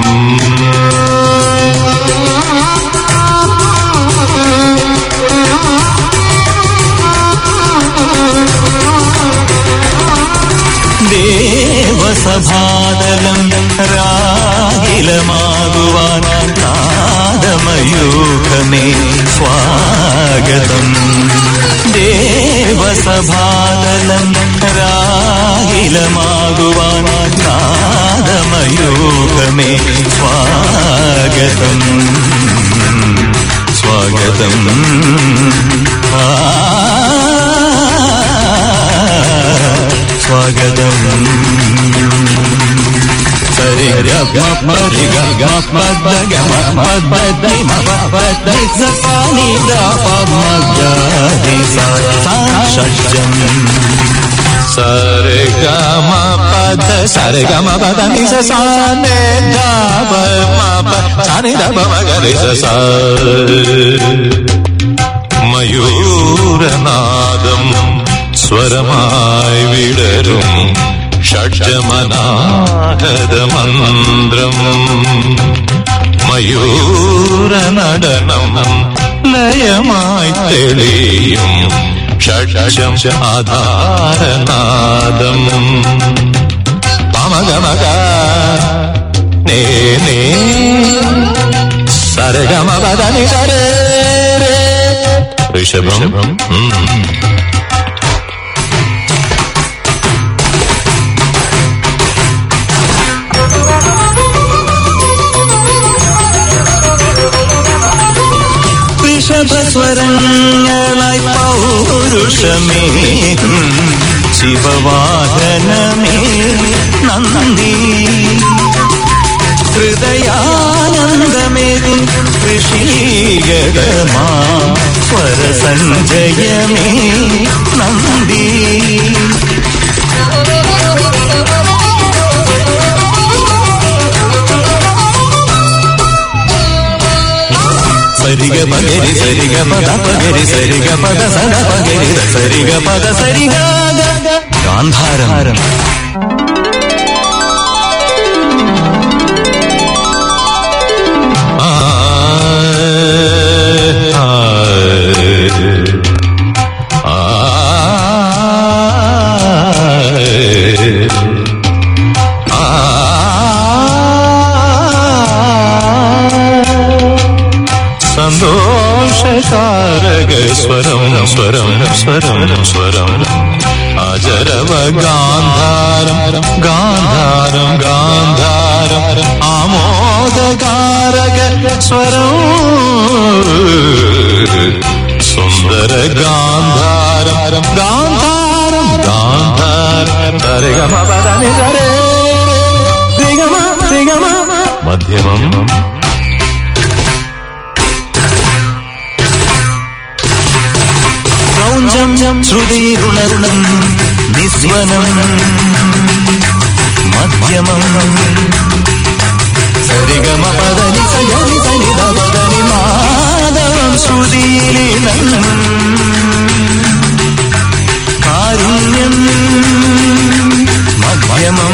ദേവസഭാതലം രാഗിലമാകുവാൻ നാദമയൂഖമേ സ്വാഗതം ദേവസഭാതലം രാഗിലമാകുവാൻ നാദമയൂഖമേ സ്വാഗതം സ്വാഗതം ആ സ്വാഗതം സരി ഗ മ രി ഗ ഗ മ ദ ഗ മ മ പ ദ മ പ പ ദ സ സ നി ദ പ മ ഗ രി സ സ ഷഡ്ജം സരി ഗ മ പ ദ സരി ഗ മ പ ദ നി സ സ നി ദ പ മ പ സ നി ദ പ മ ഗ രി സ സ മയൂരനാദം സ്വരമായി വിടരും ഷഡ്ജമനാഹതമന്ത്രം മയൂരനടനം ലയമായി തെളിയും ഷഡ്ജം ആധാരനാദം പമഗമക നേ നേ സരഗമപദനി സരേ ഋഷഭം ഉം. ഋഷഭസ്വരങ്ങളായി പൗരുഷമേ ശിവവാഹനമേ നന്ദി ഹൃദയാനന്ദമേ ഋഷീകരമാ സ്വരസഞ്ജയമേ നന്ദി സരിഗ പഗരി സരിഗ പദ പഗരി സരിഗ പദ സദ പഗരി സരിഗ പദ സരിഗ ഗാന്ധാരം സന്തോഷകാരക സ്വരം സ്വരം സ്വരം സ്വരം അജരവ ഗാന്ധാരം ഗാന്ധാരം ഗാന്ധാരം ആമോദകാരക സ്വരം സുന്ദര ഗാന്ധാരം ഗാന്ധാരം ഗാന്ധാരം തരഗമ പദനി തരേ രിഗമ രിഗമ മധ്യമം ക്രൗഞ്ചം ശ്രുതിരുണരുണം നിസ്വനം മധ്യമം സരിഗമ പദനി സജനി സനിത പദനി മാധവം ശ്രുതിയിലിണം കാരുണ്യം മധ്യമം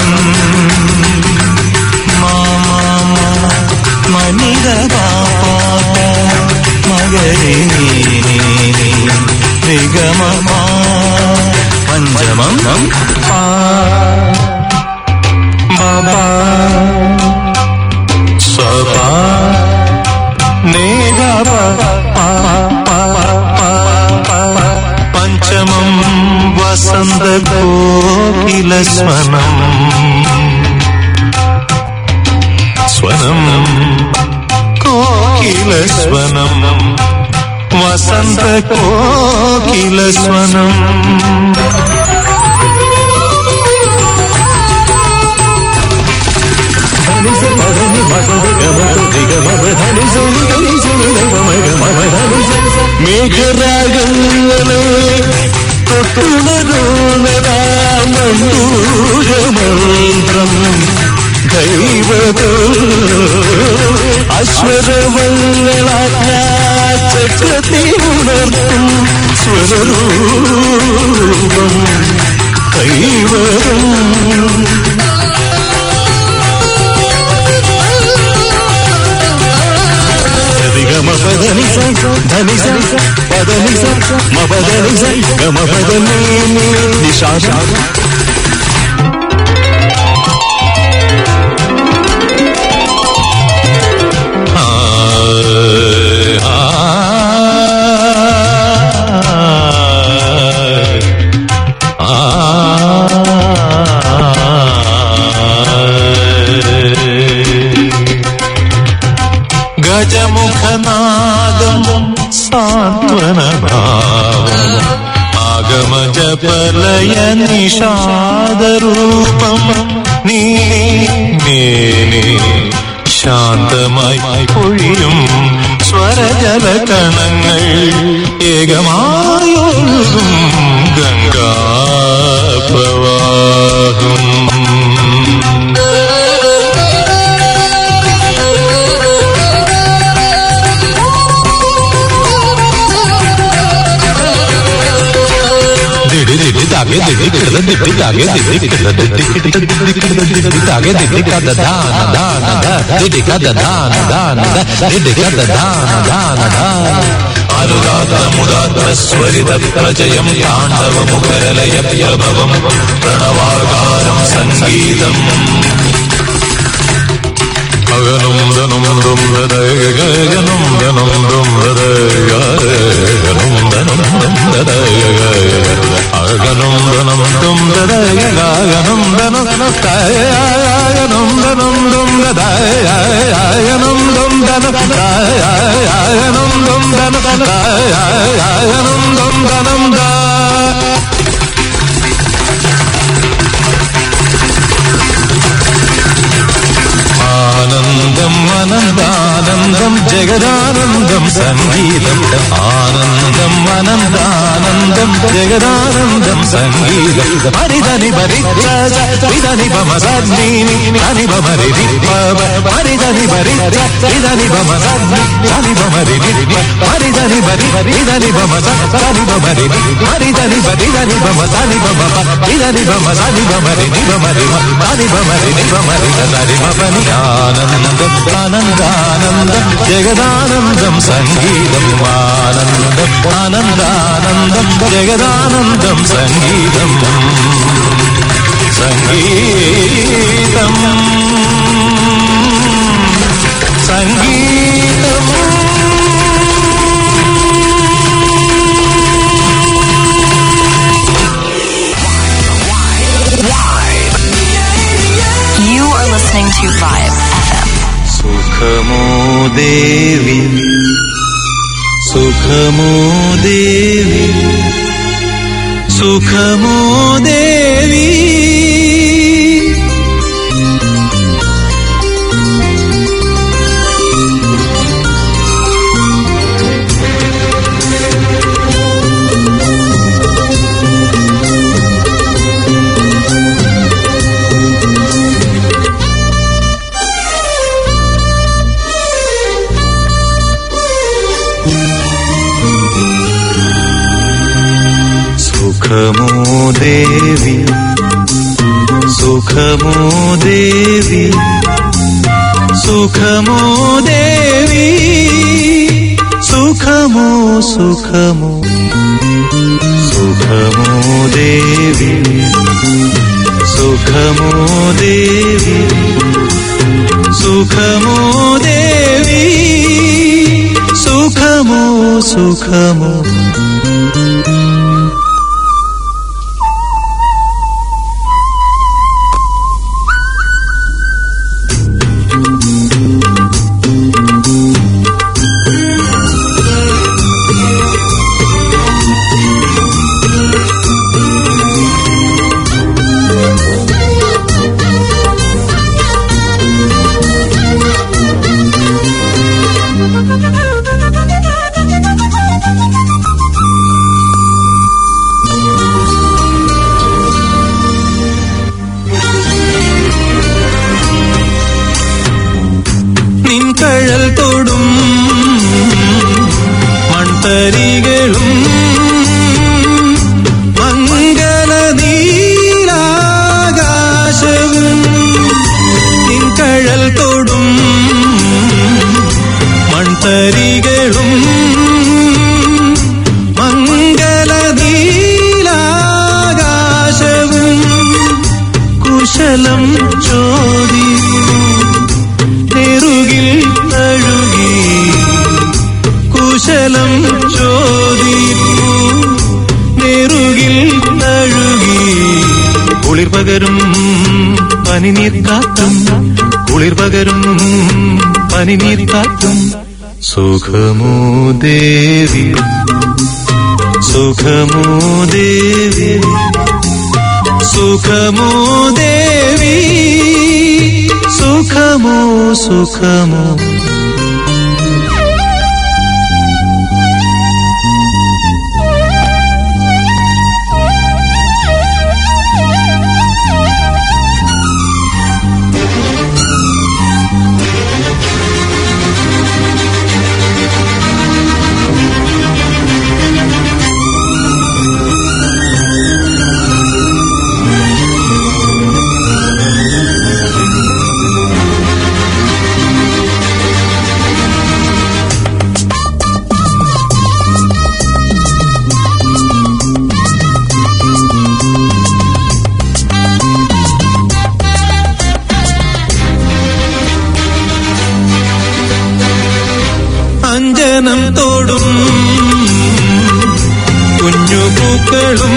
മാമ മനിത പാപ മകരി നിഗമ പഞ്ചമം പാ ബാബാ സപാ നേഗ പഞ്ചമം വസന്ത കോകില സ്വനം സ്വനം കോകില സ്വനം വസന്ത കോകില സ്വനം മേഘരാഗങ്ങളെ തൊട്ടുണരുന്നതാമന്ത്രം ദൈവത അശ്വരവങ്ങളാചക്രത്തിൽ ഉണർത്തും സ്വരൂപം ദൈവം గమ పదని ధని పదని మపదని గమ పదని నిషాష ഗജമുഖനാദം സാന്ത്വനഭാവം ആഗമജപലയ നിഷാദരൂപം നീ നേനെ ശാന്തമായി പൊഴിയും സ്വരജല കണങ്ങൾ ഏകമായൊഴുകും ഗംഗാപ്രവാഹം അനുരാഗമുദാസ്വരിത പ്രജയം താണ്ഡവമുഖരലയ പ്രഭവം പ്രണവാകാരം സംഗീതം അഗനും ധനും ദും ഹൃദയഗനും ധനും ദും ഹൃദയഗനും ധനും ദും അഗനും ധനം ദും ഹൃദയഗനും ധനം കായനും ധനം ദും ഹൃദയനും ദും ധനം കായനും ദും ധനം കായനും ദും ധനം ദാ ആനന്ദം അനന്താനന്ദം ജഗദാനന്ദം സംഗീതം ആനന്ദം അനന്താനന്ദം ജഗദാനന്ദം സംഗീതം പരിധനി പരിധനി പമ സദ്നി ധനി പമരി പരിധനി പരി ഇധനി പമ സദ്നി ധനി പമരി പരിധനി പരി ഇധനി പമ സനി പമരി പരിധനി പരി ധനി പമ സനി പമ ഇധനി പമ സനി പമരി നി പമരി ധനി പമരി നി പമരി ധനി പമനി ആനന്ദം ആനന്ദാനന്ദം ജഗദാനന്ദം സംഗീതം ആനന്ദം ആനന്ദാനന്ദം ജഗദാനന്ദം സംഗീതം സംഗീതം You are listening to Vibe FM. സുഖമോ ദേവി സുഖമോ ദേവി സുഖമോ ദേവി സുഖമോ ദേവി സുഖമോ ദേവി സുഖമോ ദേവി സുഖമോ സുഖമോ സുഖമോ ദേവി സുഖമോ ദേവി സുഖമോ ദേവി സുഖമോ സുഖമോ നിൻകഴൽ തൊടും മൺതരികളും മംഗല നീലാകാശവും നിൻകഴൽ തൊടും മൺതരികളും മംഗല നീലാകാശവും കുശലം ചോദിക്കും നെറുകിൽ തഴുകി കുശലം ചോദിപ്പു നെറുകിൽ തഴുകി കുളിർ പകരും പനിനീർ കാത്തും കുളിർ പകരും പനിനീർ കാത്തും സുഖമോ ദേവി സുഖമോ ദേവി സുഖമോ ദേവി സുഖമോ സുഖമോ അഞ്ജനം തോടും കുഞ്ഞു പൂക്കളും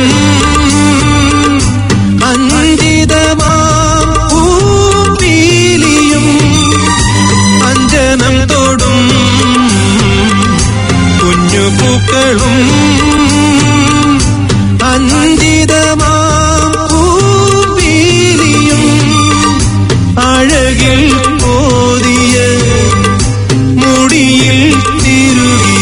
അഞ്ചിതമാം പൂപ്പീലിയും അഞ്ജനം തോടും കുഞ്ഞു പൂക്കളും അഞ്ചിതമാം പൂപ്പീലിയും അഴകിൽ പോതിയ മുടിയിൽ തിരുകി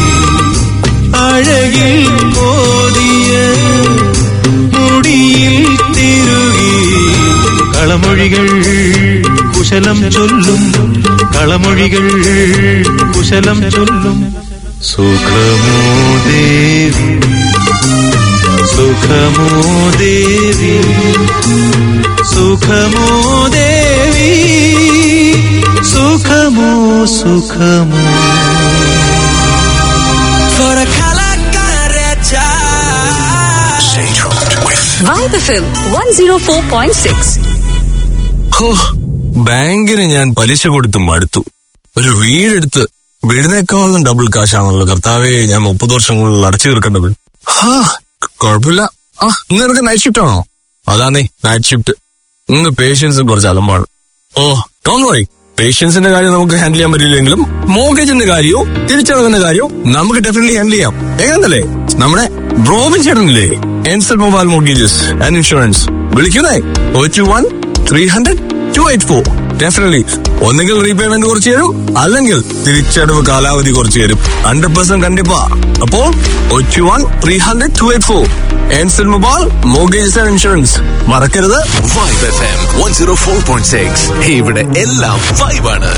അഴകിൽ പോതിയ മുടിയിൽ തിരുകി കളമൊഴികൾ കുശലം ചൊല്ലും കളമൊഴികൾ കുശലം ചൊല്ലും സുഖമോ ദേവി സുഖമോ ദേവി സുഖമോ ദേവി സുഖമോ സുഖമോ Vibe FM one zero four point six ഹോ, ബാങ്കിന് ഞാൻ പലിശ കൊടുത്ത് മടുത്തു ഒരു വീടെടുത്ത് വീടിനേക്കാളും ഡബിൾ കാശാണല്ലോ കർത്താവേ ഞാൻ മുപ്പത് വർഷം കൂടുതൽ അടച്ചു തീർക്കേണ്ടത് ഹാ കുഴപ്പമില്ല ആ ഇന്ന് നിനക്ക് നൈറ്റ് ഷിഫ്റ്റ് ആണോ അതാന്നേ നൈറ്റ് ഷിഫ്റ്റ് ഇന്ന് പേഷ്യൻസ് കുറച്ച് അലമ്പാണ് ഓ ഡോണ്ട് വറി പേഷ്യൻസിന്റെ കാര്യം നമുക്ക് ഹാൻഡിൽ ചെയ്യാൻ പറ്റില്ലെങ്കിലും മോർഗേജിന്റെ കാര്യവും തിരിച്ചടവിന്റെ കാര്യവും നമുക്ക് ഡെഫിനറ്റ്ലി ഹാൻഡിൽ ചെയ്യാം എങ്ങനല്ലേ നമ്മുടെ റോബിൻ ചേട്ടനില്ലേ Encel mobile mortgages and insurance വിളിക്കുന്നേ O two one three hundred two eight four definitely ഒന്നുകിൽ റീപേയ്മെന്റ് കുറച്ച് തരും അല്ലെങ്കിൽ തിരിച്ചടവ് കാലാവധി കുറച്ച് തരും ഹൺഡ്രഡ് പെർസെന്റ് കണ്ടിപ്പാ അപ്പോൾ ഒറ്റ one three hundred two eight four Encel mobile mortgages and insurance മറക്കരുത് Vibe F M one zero four point six ഇവിടെ എല്ലാം വൈബാണ്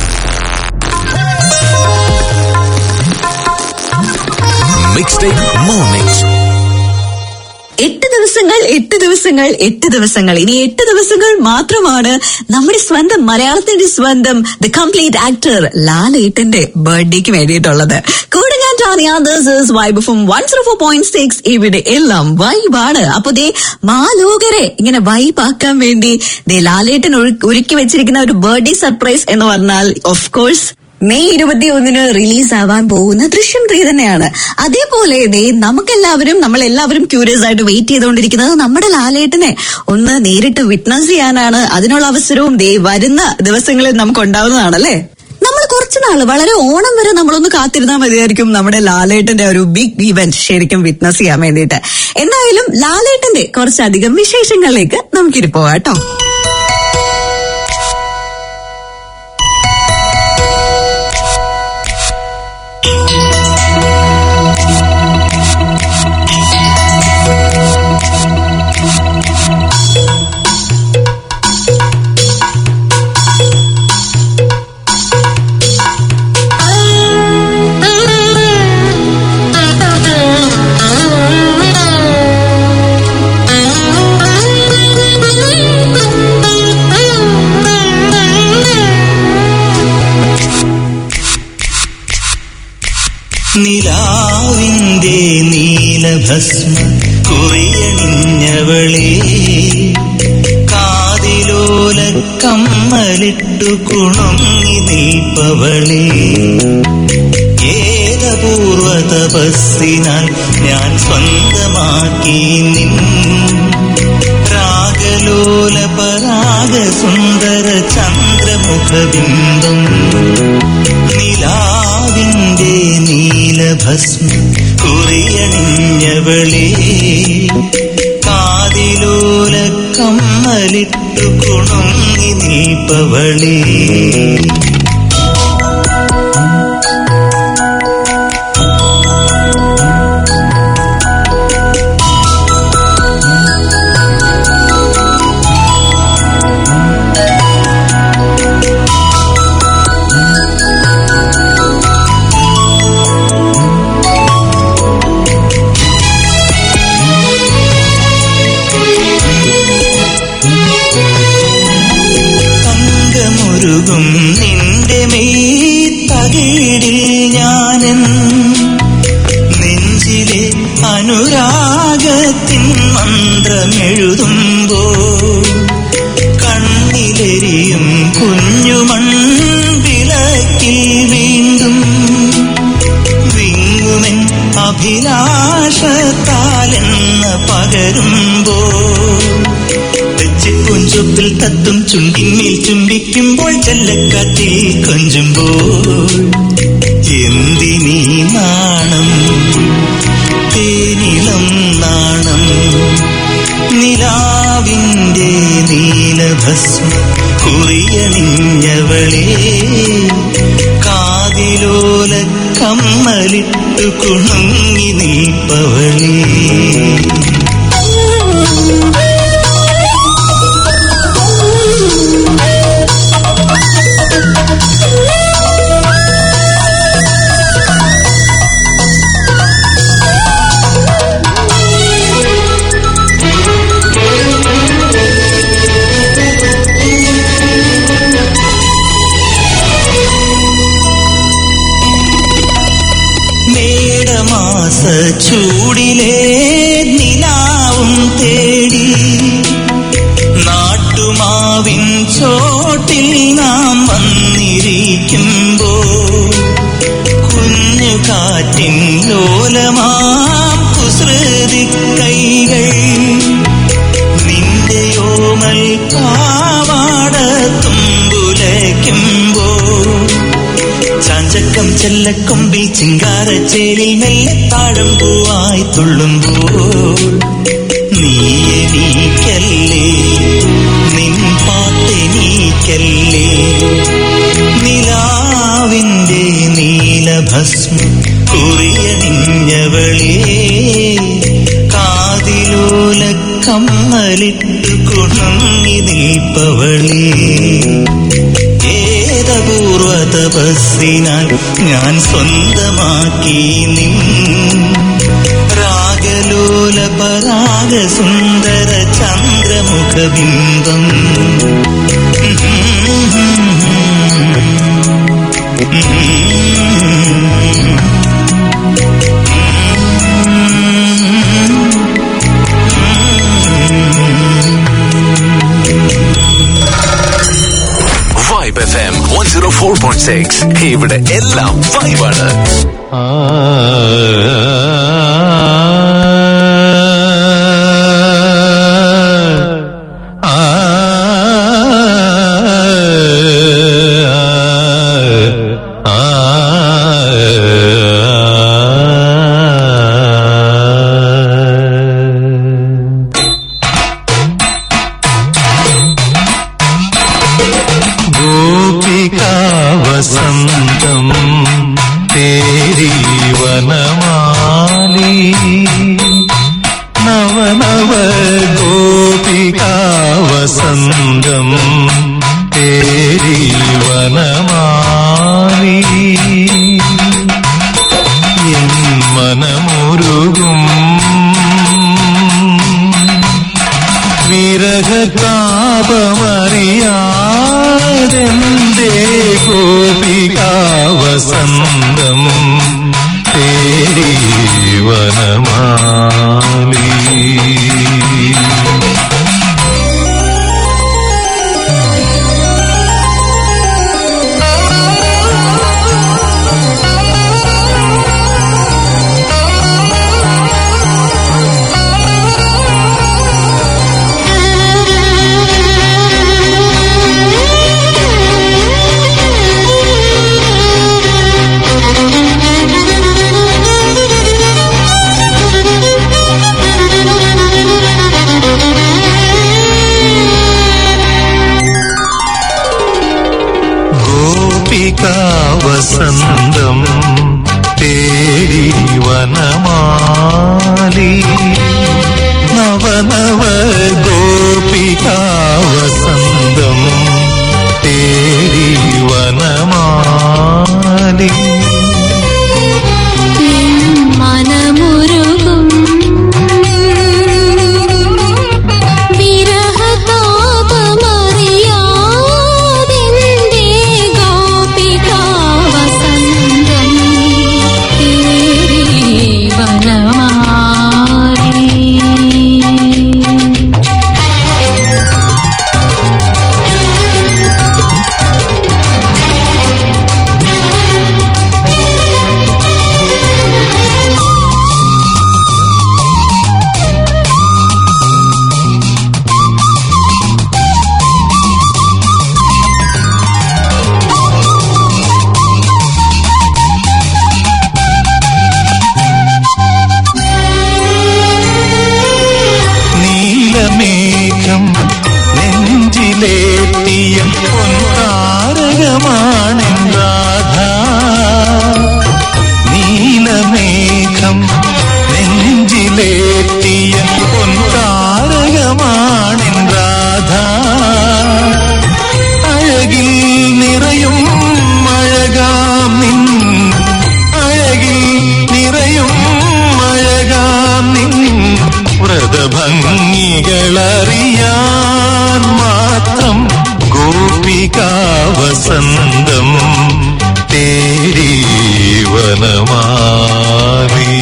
മിക്സ് ടേക്ക് മോർണിംഗ്സ് എട്ട് ദിവസങ്ങൾ എട്ട് ദിവസങ്ങൾ എട്ട് ദിവസങ്ങൾ ഇനി എട്ട് ദിവസങ്ങൾ മാത്രമാണ് നമ്മുടെ സ്വന്തം മലയാളത്തിന്റെ സ്വന്തം ദ കംപ്ലീറ്റ് ആക്ടർ ലാലേട്ടന്റെ ബർത്ത്ഡേക്ക് വേണ്ടിയിട്ടുള്ളത് കൂടെ ഞാൻ Tania this is Vibe from one zero four point six ഇവിടെ എല്ലാം വൈബാണ് അപ്പൊ ദേ മാലോകരെ ഇങ്ങനെ വൈബാക്കാൻ വേണ്ടി ദേ ലാലേട്ടൻ ഒരു- ഒരുക്കി വെച്ചിരിക്കുന്ന ഒരു ബർത്ത്ഡേ സർപ്രൈസ് എന്ന് പറഞ്ഞാൽ ഓഫ് കോഴ്സ് മെയ് ഇരുപത്തി ഒന്നിന് റിലീസ് ആവാൻ പോകുന്ന ദൃശ്യം ത്രീ തന്നെയാണ് അതേപോലെ ദേ നമുക്കെല്ലാവരും നമ്മൾ എല്ലാവരും ക്യൂരിയസ് ആയിട്ട് വെയിറ്റ് ചെയ്തുകൊണ്ടിരിക്കുന്നത് നമ്മുടെ ലാലേട്ടനെ ഒന്ന് നേരിട്ട് വിറ്റ്നസ് ചെയ്യാനാണ് അതിനുള്ള അവസരവും ദേ വരുന്ന ദിവസങ്ങളിൽ നമുക്ക് ഉണ്ടാവുന്നതാണല്ലേ നമ്മൾ കുറച്ചു നാള് വളരെ ഓണം വരെ നമ്മളൊന്ന് കാത്തിരുന്നാൽ മതിയായിരിക്കും നമ്മുടെ ലാലേട്ടന്റെ ഒരു ബിഗ് ഇവന്റ് ശരിക്കും വിറ്റ്നസ് ചെയ്യാൻ വേണ്ടിയിട്ട് എന്തായാലും ലാലേട്ടന്റെ കുറച്ചധികം വിശേഷങ്ങളിലേക്ക് നമുക്കിരി പോവാം കേട്ടോ നിലാവിന്റെ നീലഭസ്മ കുറിയണിഞ്ഞവളെ കാതിലോല കമ്മലിട്ടു കുണുങ്ങി നിൽപ്പവളെ ഏതപൂർവ തപസ്സിനാൽ ഞാൻ സ്വന്തമാക്കി നിൻ രാഗലോല പരാഗ സുന്ദര ചന്ദ്രമുഖബിംബം നിലാവിന്റെ നീലഭസ്മ കുറിയണിഞ്ഞവളെ കാതിലോല കമ്മലിട്ടു കുണുങ്ങി നീപ്പവളേ തങ്കമൊരുകും നിന്റെ മെയ് തകിടിൽ ഞാനും നെഞ്ചിലെ അനുരാഗത്തിൻ മന്ത്രമെഴുതുമ്പോ കണ്ണിലെരിയും കുഞ്ഞുമൺവിളക്കിൽ വീണ്ടും വിങ്ങുമെൻ അഭിലാഷത്താലെന്ന് പകരുമ്പോ കുഞ്ചൊപ്പിൽ തത്തും ചുണ്ടിന്മേൽ ചുംബിക്കുമ്പോൾ ചെല്ലക്കാറ്റിൽ കൊഞ്ചുമ്പോൾ എന്തിനീ നാണം തേനിളം നാണം നിലാവിന്റെ നീലഭസ്മ കുറിയണിഞ്ഞവളെ കാതിലോല കമ്മലിട്ടു കുണുങ്ങി നീപ്പവളേ മേടമാസ ചൂടിലെ നിലാവും തേടി നാട്ടുമാവിൻ ചോട്ടിൽ നാം വന്നിരിക്കുമ്പോ കുഞ്ഞു കാറ്റിൻ ലോലമാം കുസൃതി കൈകൾ നിന്റെ ഓമൽ പാവാട തുമ്പുലയ്ക്കുമ്പോ ചാഞ്ചക്കം ചെല്ലക്കൊമ്പിൽ ചിങ്കാരച്ചേരിൽ മെല്ലെ താഴം പൂവായി തുള്ളുമ്പോൾ നീ എനിക്കല്ലേ നിൻ പാട്ടെനിക്കല്ലേ നിലാവിന്റെ നീലഭസ്മ കുറിയണിഞ്ഞവളേ കാതിലോല കമ്മലിട്ടു കുണങ്ങി നിൽപ്പവളേ ഏതപൂർവ തപസ്സിനാൽ ഞാൻ സ്വന്തമാക്കി നിൻ രാഗലോല പരാഗ സുന്ദര ചന്ദ്രമുഖബിംബം Vibe F M one zero four point six ഇവിടെ എല്ലാം വൈബാണ് ഗോപികാവസന്തം തേരി വനമാലി നവനവ ഗോപികാവസന്തം തേരി വനമാലി എൻ മനമുരുകും വിരഹതാപമറിയാതെന്തേ ഗോപികാവസന്തം തേരി വനമാലി ഗോപികാവസന്തം തേരി വനമാലി നവനവ ഗോപികാവസന്തം തേരി വനമാലി മനമുരുകും വിരഹതാപമറിയാതെന്തേ ഗോപികാവസന്തം തേരി വനമാലി നീലമേഘം നെഞ്ചിലേറ്റിയ പൊൻതാരകമാണ് രാധ നീലമേഘം നെഞ്ചിലേറ്റിയ പൊൻതാരകമാണ് രാധ അഴകിൽ നിറയും അഴകാം നിൻ അഴകിൽ നിറയും അഴകാം നിൻ വ്രതഭംഗികളറിയാൻ മാത്രം ഗോപികാവസന്തം തേരി വനമാലി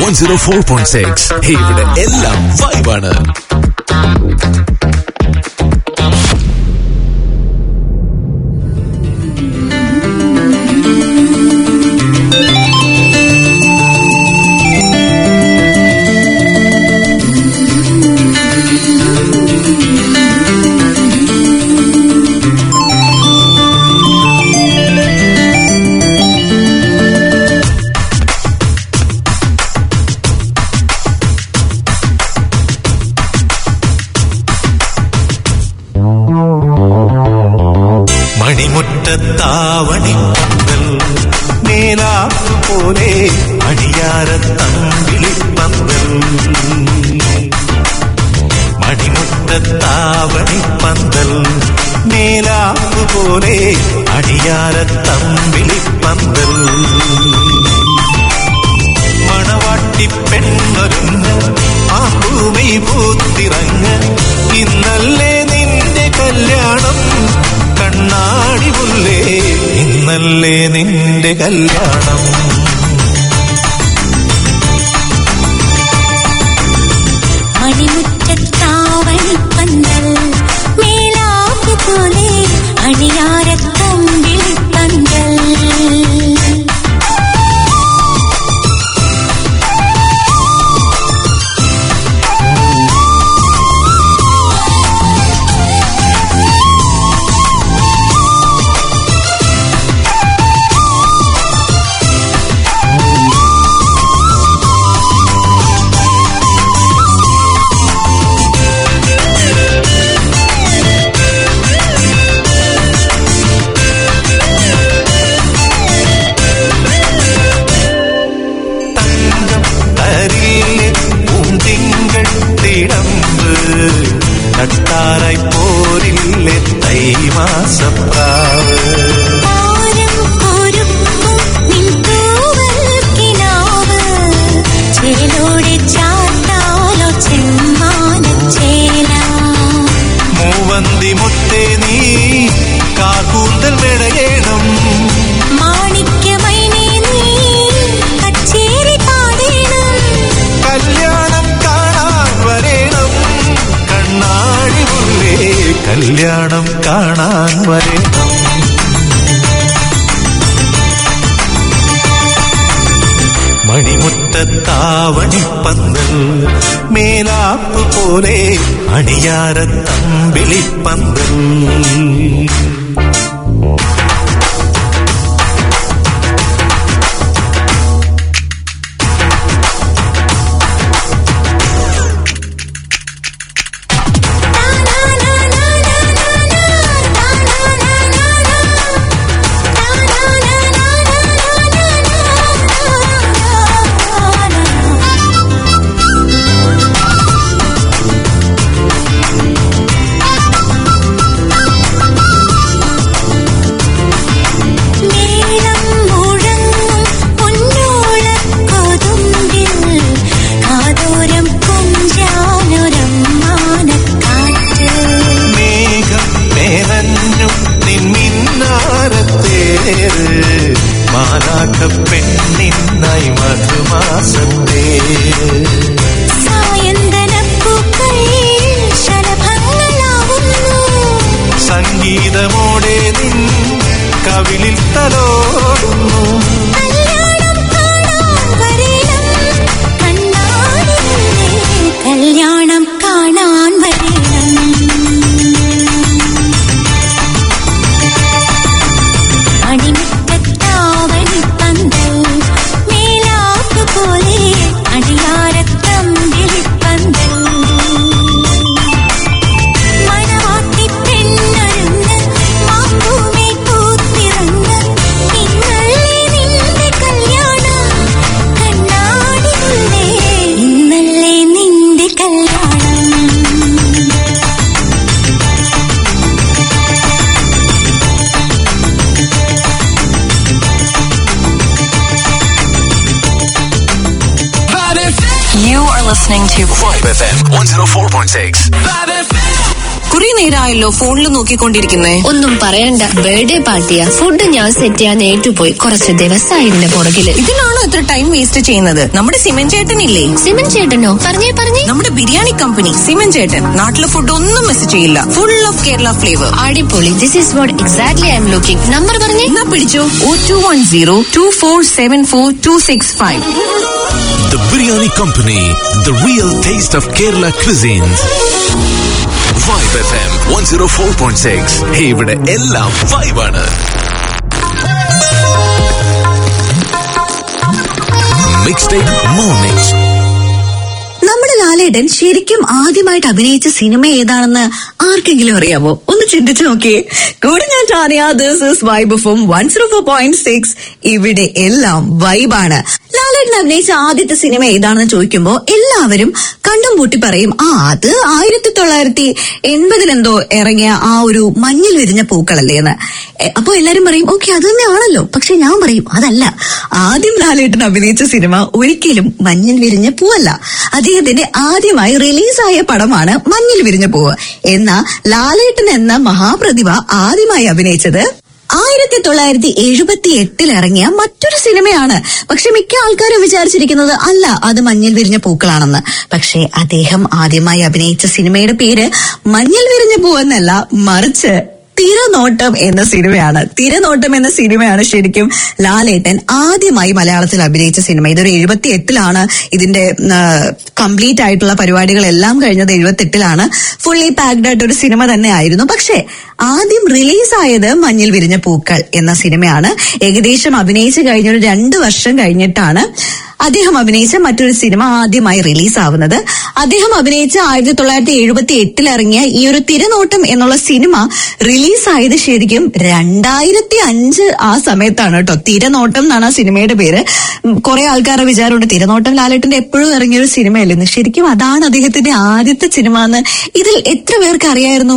one zero four point six ഇവിടെ എല്ലാം വൈബാണ് മണിമുറ്റത്താവണി പന്തൽ മേലാപ്പ് പോലെ അടിയാരത്തമ്പിളി പന്തൽ മണിമുറ്റത്താവണി പന്തൽ മേലാപ്പ് പോലെ അടിയാരത്തമ്പിളി പന്തൽ മണവാട്ടി പെണ്ണൊരുങ്ങ് ആ ഭൂമി പൂത്തിറങ്ങ് ഇന്നല്ലേ നിന്റെ കല്യാണം കണ്ണാടി മുല്ലേ ഇന്നല്ലേ നിന്റെ കല്യാണം മണിമുറ്റത്താവണിപ്പന്തൽ മേലാപ്പ് പോലെ അണിയാരത്തമ്പിളിപ്പന്തൽ തങ്കം തരില്ലേ പൂന്തിങ്കൾ തിടമ്പ് നട്ടാറായി പോരില്ലേ തൈമാസപ്രാവ് ആരം ഒരുക്കും നിൻ തൂവൽ കിനാവ് ചേലോടെ ചാത്താലോ ചെമ്മാനച്ചേല മൂവന്തി മുത്തേ നീ കാക്കൂന്തൽ മെടയേണം മാണിക്യമൈനേ നീ കച്ചേരി പാടേണം കല്യാണം കാണാൻ വരേണം കണ്ണാടി മുല്ലേ കല്യാണം കാണാൻ വരേണം മണിമുറ്റത്താവണിപ്പന്തൽ മേലാപ്പ് പോലെ അണിയാരത്തമ്പിളിപ്പന്തൽ മേളം മുഴങ്ങും പൊന്നോളക്കൊതുമ്പിൽ കാതോരം കുഞ്ചാനൊരമ്മാനക്കാറ്റ് മേഘം മേലഞ്ഞു നിന്നിന്നാരത്തേര് മാലാഖ പെണ്ണിന്നായി മധുമാസത്തേര് സായന്തനപ്പൂക്കൾ ശലഭങ്ങളാവുന്നു സംഗീതമോടെ നിൻ കവിളിൽ തലോടുന്നു കല്യാണം കാണാൻ വരേണം കണ്ണാടി മുന്നേ കല്യാണം കാണാൻ വരേണം അണിമുറ്റത്താവണിപ്പന്തൽ മേലാപ്പ് പോലെ അടിയാരത്തമ്പിളിപ്പന്തൽ മണവാട്ടി പെണ്ണൊരുങ്ങ് മാപ്പൂമേ പൂത്തിറങ്ങ് ഇന്നല്ലേ നിന്റെ കല്യാണം കണ്ണാടി മുന്നേ ഇന്നല്ലേ നിന്റെ കല്യാണം You are listening to Vibe FM 104.6. കുറെ നേരമായല്ലോ ഫോണിൽ നോക്കിക്കൊണ്ടിരിക്കുന്നേ ഒന്നും പറയണ്ട ബർത്ത്ഡേ പാർട്ടിയാ ഫുഡ് ഞാൻ സെറ്റ് ചെയ്യാൻ ഏറ്റുപോയി കുറച്ച് ദിവസമായി ഇതിന്റെ പുറകില് ഇതിനാണോ ഇത്ര ടൈം വേസ്റ്റ് ചെയ്യുന്നത് നമ്മുടെ സിമൻ ചേട്ടനില്ലേ സിമൻ ചേട്ടനോ പറഞ്ഞേ പറഞ്ഞേ നമ്മുടെ ബിരിയാണി കമ്പനി സിമൻ ചേട്ടൻ നാട്ടിലെ ഫുഡ് ഒന്നും മിസ് ചെയ്യില്ല ഫുൾ ഓഫ് കേരള ഫ്ലേവർ അടിപൊളി this is what exactly I'm looking number പറഞ്ഞേ എന്നാ പിടിച്ചോ O two one zero two four seven four two six five The Biryani Company, the real taste of Kerala cuisines. Vibe FM 104.6. Hey, ഇവിടെ എല്ലാം വൈബാണ് mix take mornings നമ്മുടെ ലാലേട്ടൻ ശരിക്കും ആദ്യമായിട്ട് അഭിനയിച്ച സിനിമ ഏതാണെന്ന് ആർക്കെങ്കിലും അറിയാമോ ഒന്ന് ചിന്തിച്ചു നോക്കിയേ കൂടെ ഞാൻ ടാനിയ ദിസ് ഇസ് വൈബ് എഫും one zero four point six ഇവിടെ എല്ലാം വൈബാണ് ലാലേട്ടൻ അഭിനയിച്ച ആദ്യത്തെ സിനിമ ഏതാണെന്ന് ചോദിക്കുമ്പോ എല്ലാവരും കണ്ടും പൂട്ടി പറയും ആ അത് ആയിരത്തി തൊള്ളായിരത്തി എൺപതിലെന്തോ ഇറങ്ങിയ ആ ഒരു മഞ്ഞിൽ വിരിഞ്ഞ പൂക്കളല്ലേ എന്ന് എ- അപ്പൊ എല്ലാരും പറയും ഓക്കെ അത് തന്നെയാണല്ലോ പക്ഷെ ഞാൻ പറയും അതല്ല ആദ്യം ലാലേട്ടൻ അഭിനയിച്ച സിനിമ ഒരിക്കലും മഞ്ഞിൽ വിരിഞ്ഞ പൂവല്ല അദ്ദേഹത്തിന്റെ ആദ്യമായി റിലീസായ പടമാണ് മഞ്ഞിൽ വിരിഞ്ഞ പൂവ് എന്നാ ലാലേട്ടൻ എന്ന മഹാപ്രതിഭ ആദ്യമായി അഭിനയിച്ചത് ആയിരത്തി തൊള്ളായിരത്തി എഴുപത്തി എട്ടിൽ ഇറങ്ങിയ മറ്റൊരു സിനിമയാണ് പക്ഷെ മിക്ക ആൾക്കാരും വിചാരിച്ചിരിക്കുന്നത് അല്ല അത് മഞ്ഞിൽ വിരിഞ്ഞ പൂക്കളാണെന്ന് പക്ഷേ അദ്ദേഹം ആദ്യമായി അഭിനയിച്ച സിനിമയുടെ പേര് മഞ്ഞിൽ വിരിഞ്ഞ പൂവെന്നല്ല മറിച്ച് തിരനോട്ടം എന്ന സിനിമയാണ് തിരനോട്ടം എന്ന സിനിമയാണ് ശരിക്കും ലാലേട്ടൻ ആദ്യമായി മലയാളത്തിൽ അഭിനയിച്ച സിനിമ ഇതൊരു എഴുപത്തി എട്ടിലാണ് ഇതിന്റെ കംപ്ലീറ്റ് ആയിട്ടുള്ള പരിപാടികളെല്ലാം കഴിഞ്ഞത് എഴുപത്തി എട്ടിലാണ് ഫുള്ളി പാക്ഡ് ആയിട്ട് ഒരു സിനിമ തന്നെ ആയിരുന്നു പക്ഷേ ആദ്യം റിലീസായത് മഞ്ഞിൽ വിരിഞ്ഞ പൂക്കൾ എന്ന സിനിമയാണ് ഏകദേശം അഭിനയിച്ചു കഴിഞ്ഞൊരു രണ്ട് വർഷം കഴിഞ്ഞിട്ടാണ് അദ്ദേഹം അഭിനയിച്ച മറ്റൊരു സിനിമ ആദ്യമായി റിലീസ് ആവുന്നത് അദ്ദേഹം അഭിനയിച്ച ആയിരത്തി തൊള്ളായിരത്തി എഴുപത്തി എട്ടിൽ ഇറങ്ങിയ ഈ ഒരു തിരനോട്ടം എന്നുള്ള സിനിമ റിലീസ് ആയത് ശരിക്കും രണ്ടായിരത്തി അഞ്ച് ആ സമയത്താണ് കേട്ടോ തിരനോട്ടം എന്നാണ് ആ സിനിമയുടെ പേര് ഉം, കുറെ ആൾക്കാരുടെ വിചാരമുണ്ട് തിരനോട്ടം ലാലേട്ടന്റെ എപ്പോഴും ഇറങ്ങിയ ഒരു സിനിമയല്ലെന്ന് ശരിക്കും അതാണ് അദ്ദേഹത്തിന്റെ ആദ്യത്തെ സിനിമ എന്ന് ഇതിൽ എത്ര പേർക്ക് അറിയായിരുന്നു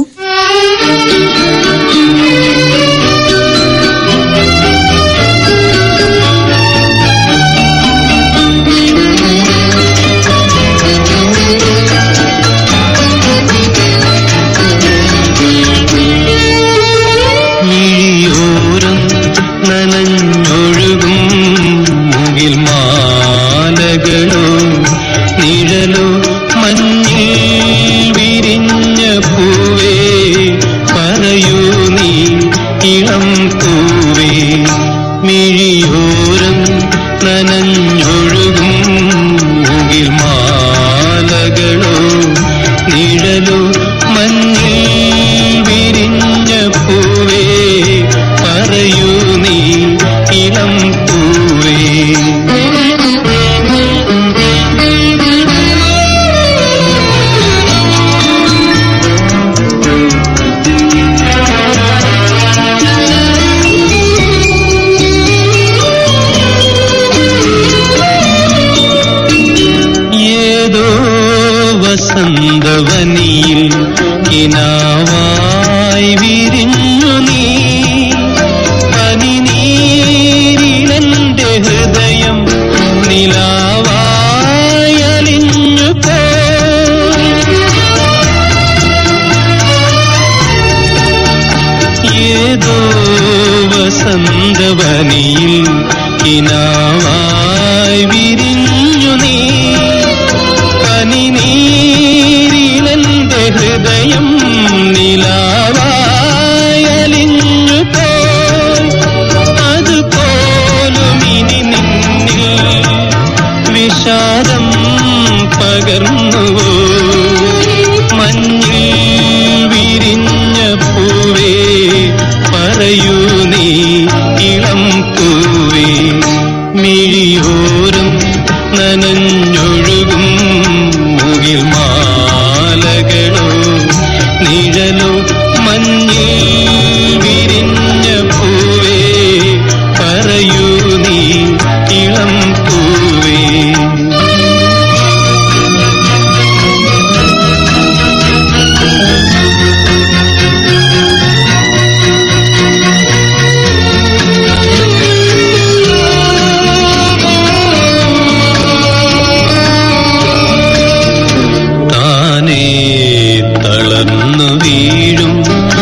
മിഴിയോരം നനഞ്ഞൊഴുകും മുകിൽ മാലകളോ നിഴലോ മഞ്ഞിൽ വിരിഞ്ഞ പൂവേ പറയൂ നീ ഇളം പൂവേ മിഴിയോരം നനഞ്ഞൊഴുകും മുകിൽ മാലകളോ നിഴലോ മഞ്ഞിൽ വിരിഞ്ഞ പൂവേ പറയൂ നീ ഇളം പൂവേ ഏതോ വസന്തവനിയിൽ കിനാവായി വിരിഞ്ഞു നീ പനിനീരിലെന്റെ ഹൃദയം നിലാവായി അലിഞ്ഞു പോ ഏതോ വസന്തവനിയിൽ കിനാവായി വിരിഞ്ഞു നീ പനിനീരിലെന്റെ ഹൃദയം നിലാവായി അലിഞ്ഞു പോയി അതുപോലും ഇനി നിന്നിൽ വിഷാദം പകർന്നുവോ മഞ്ഞിൽ വിരിഞ്ഞ പൂവേ പറയൂ നീ ഇളം പൂവേ വീഴും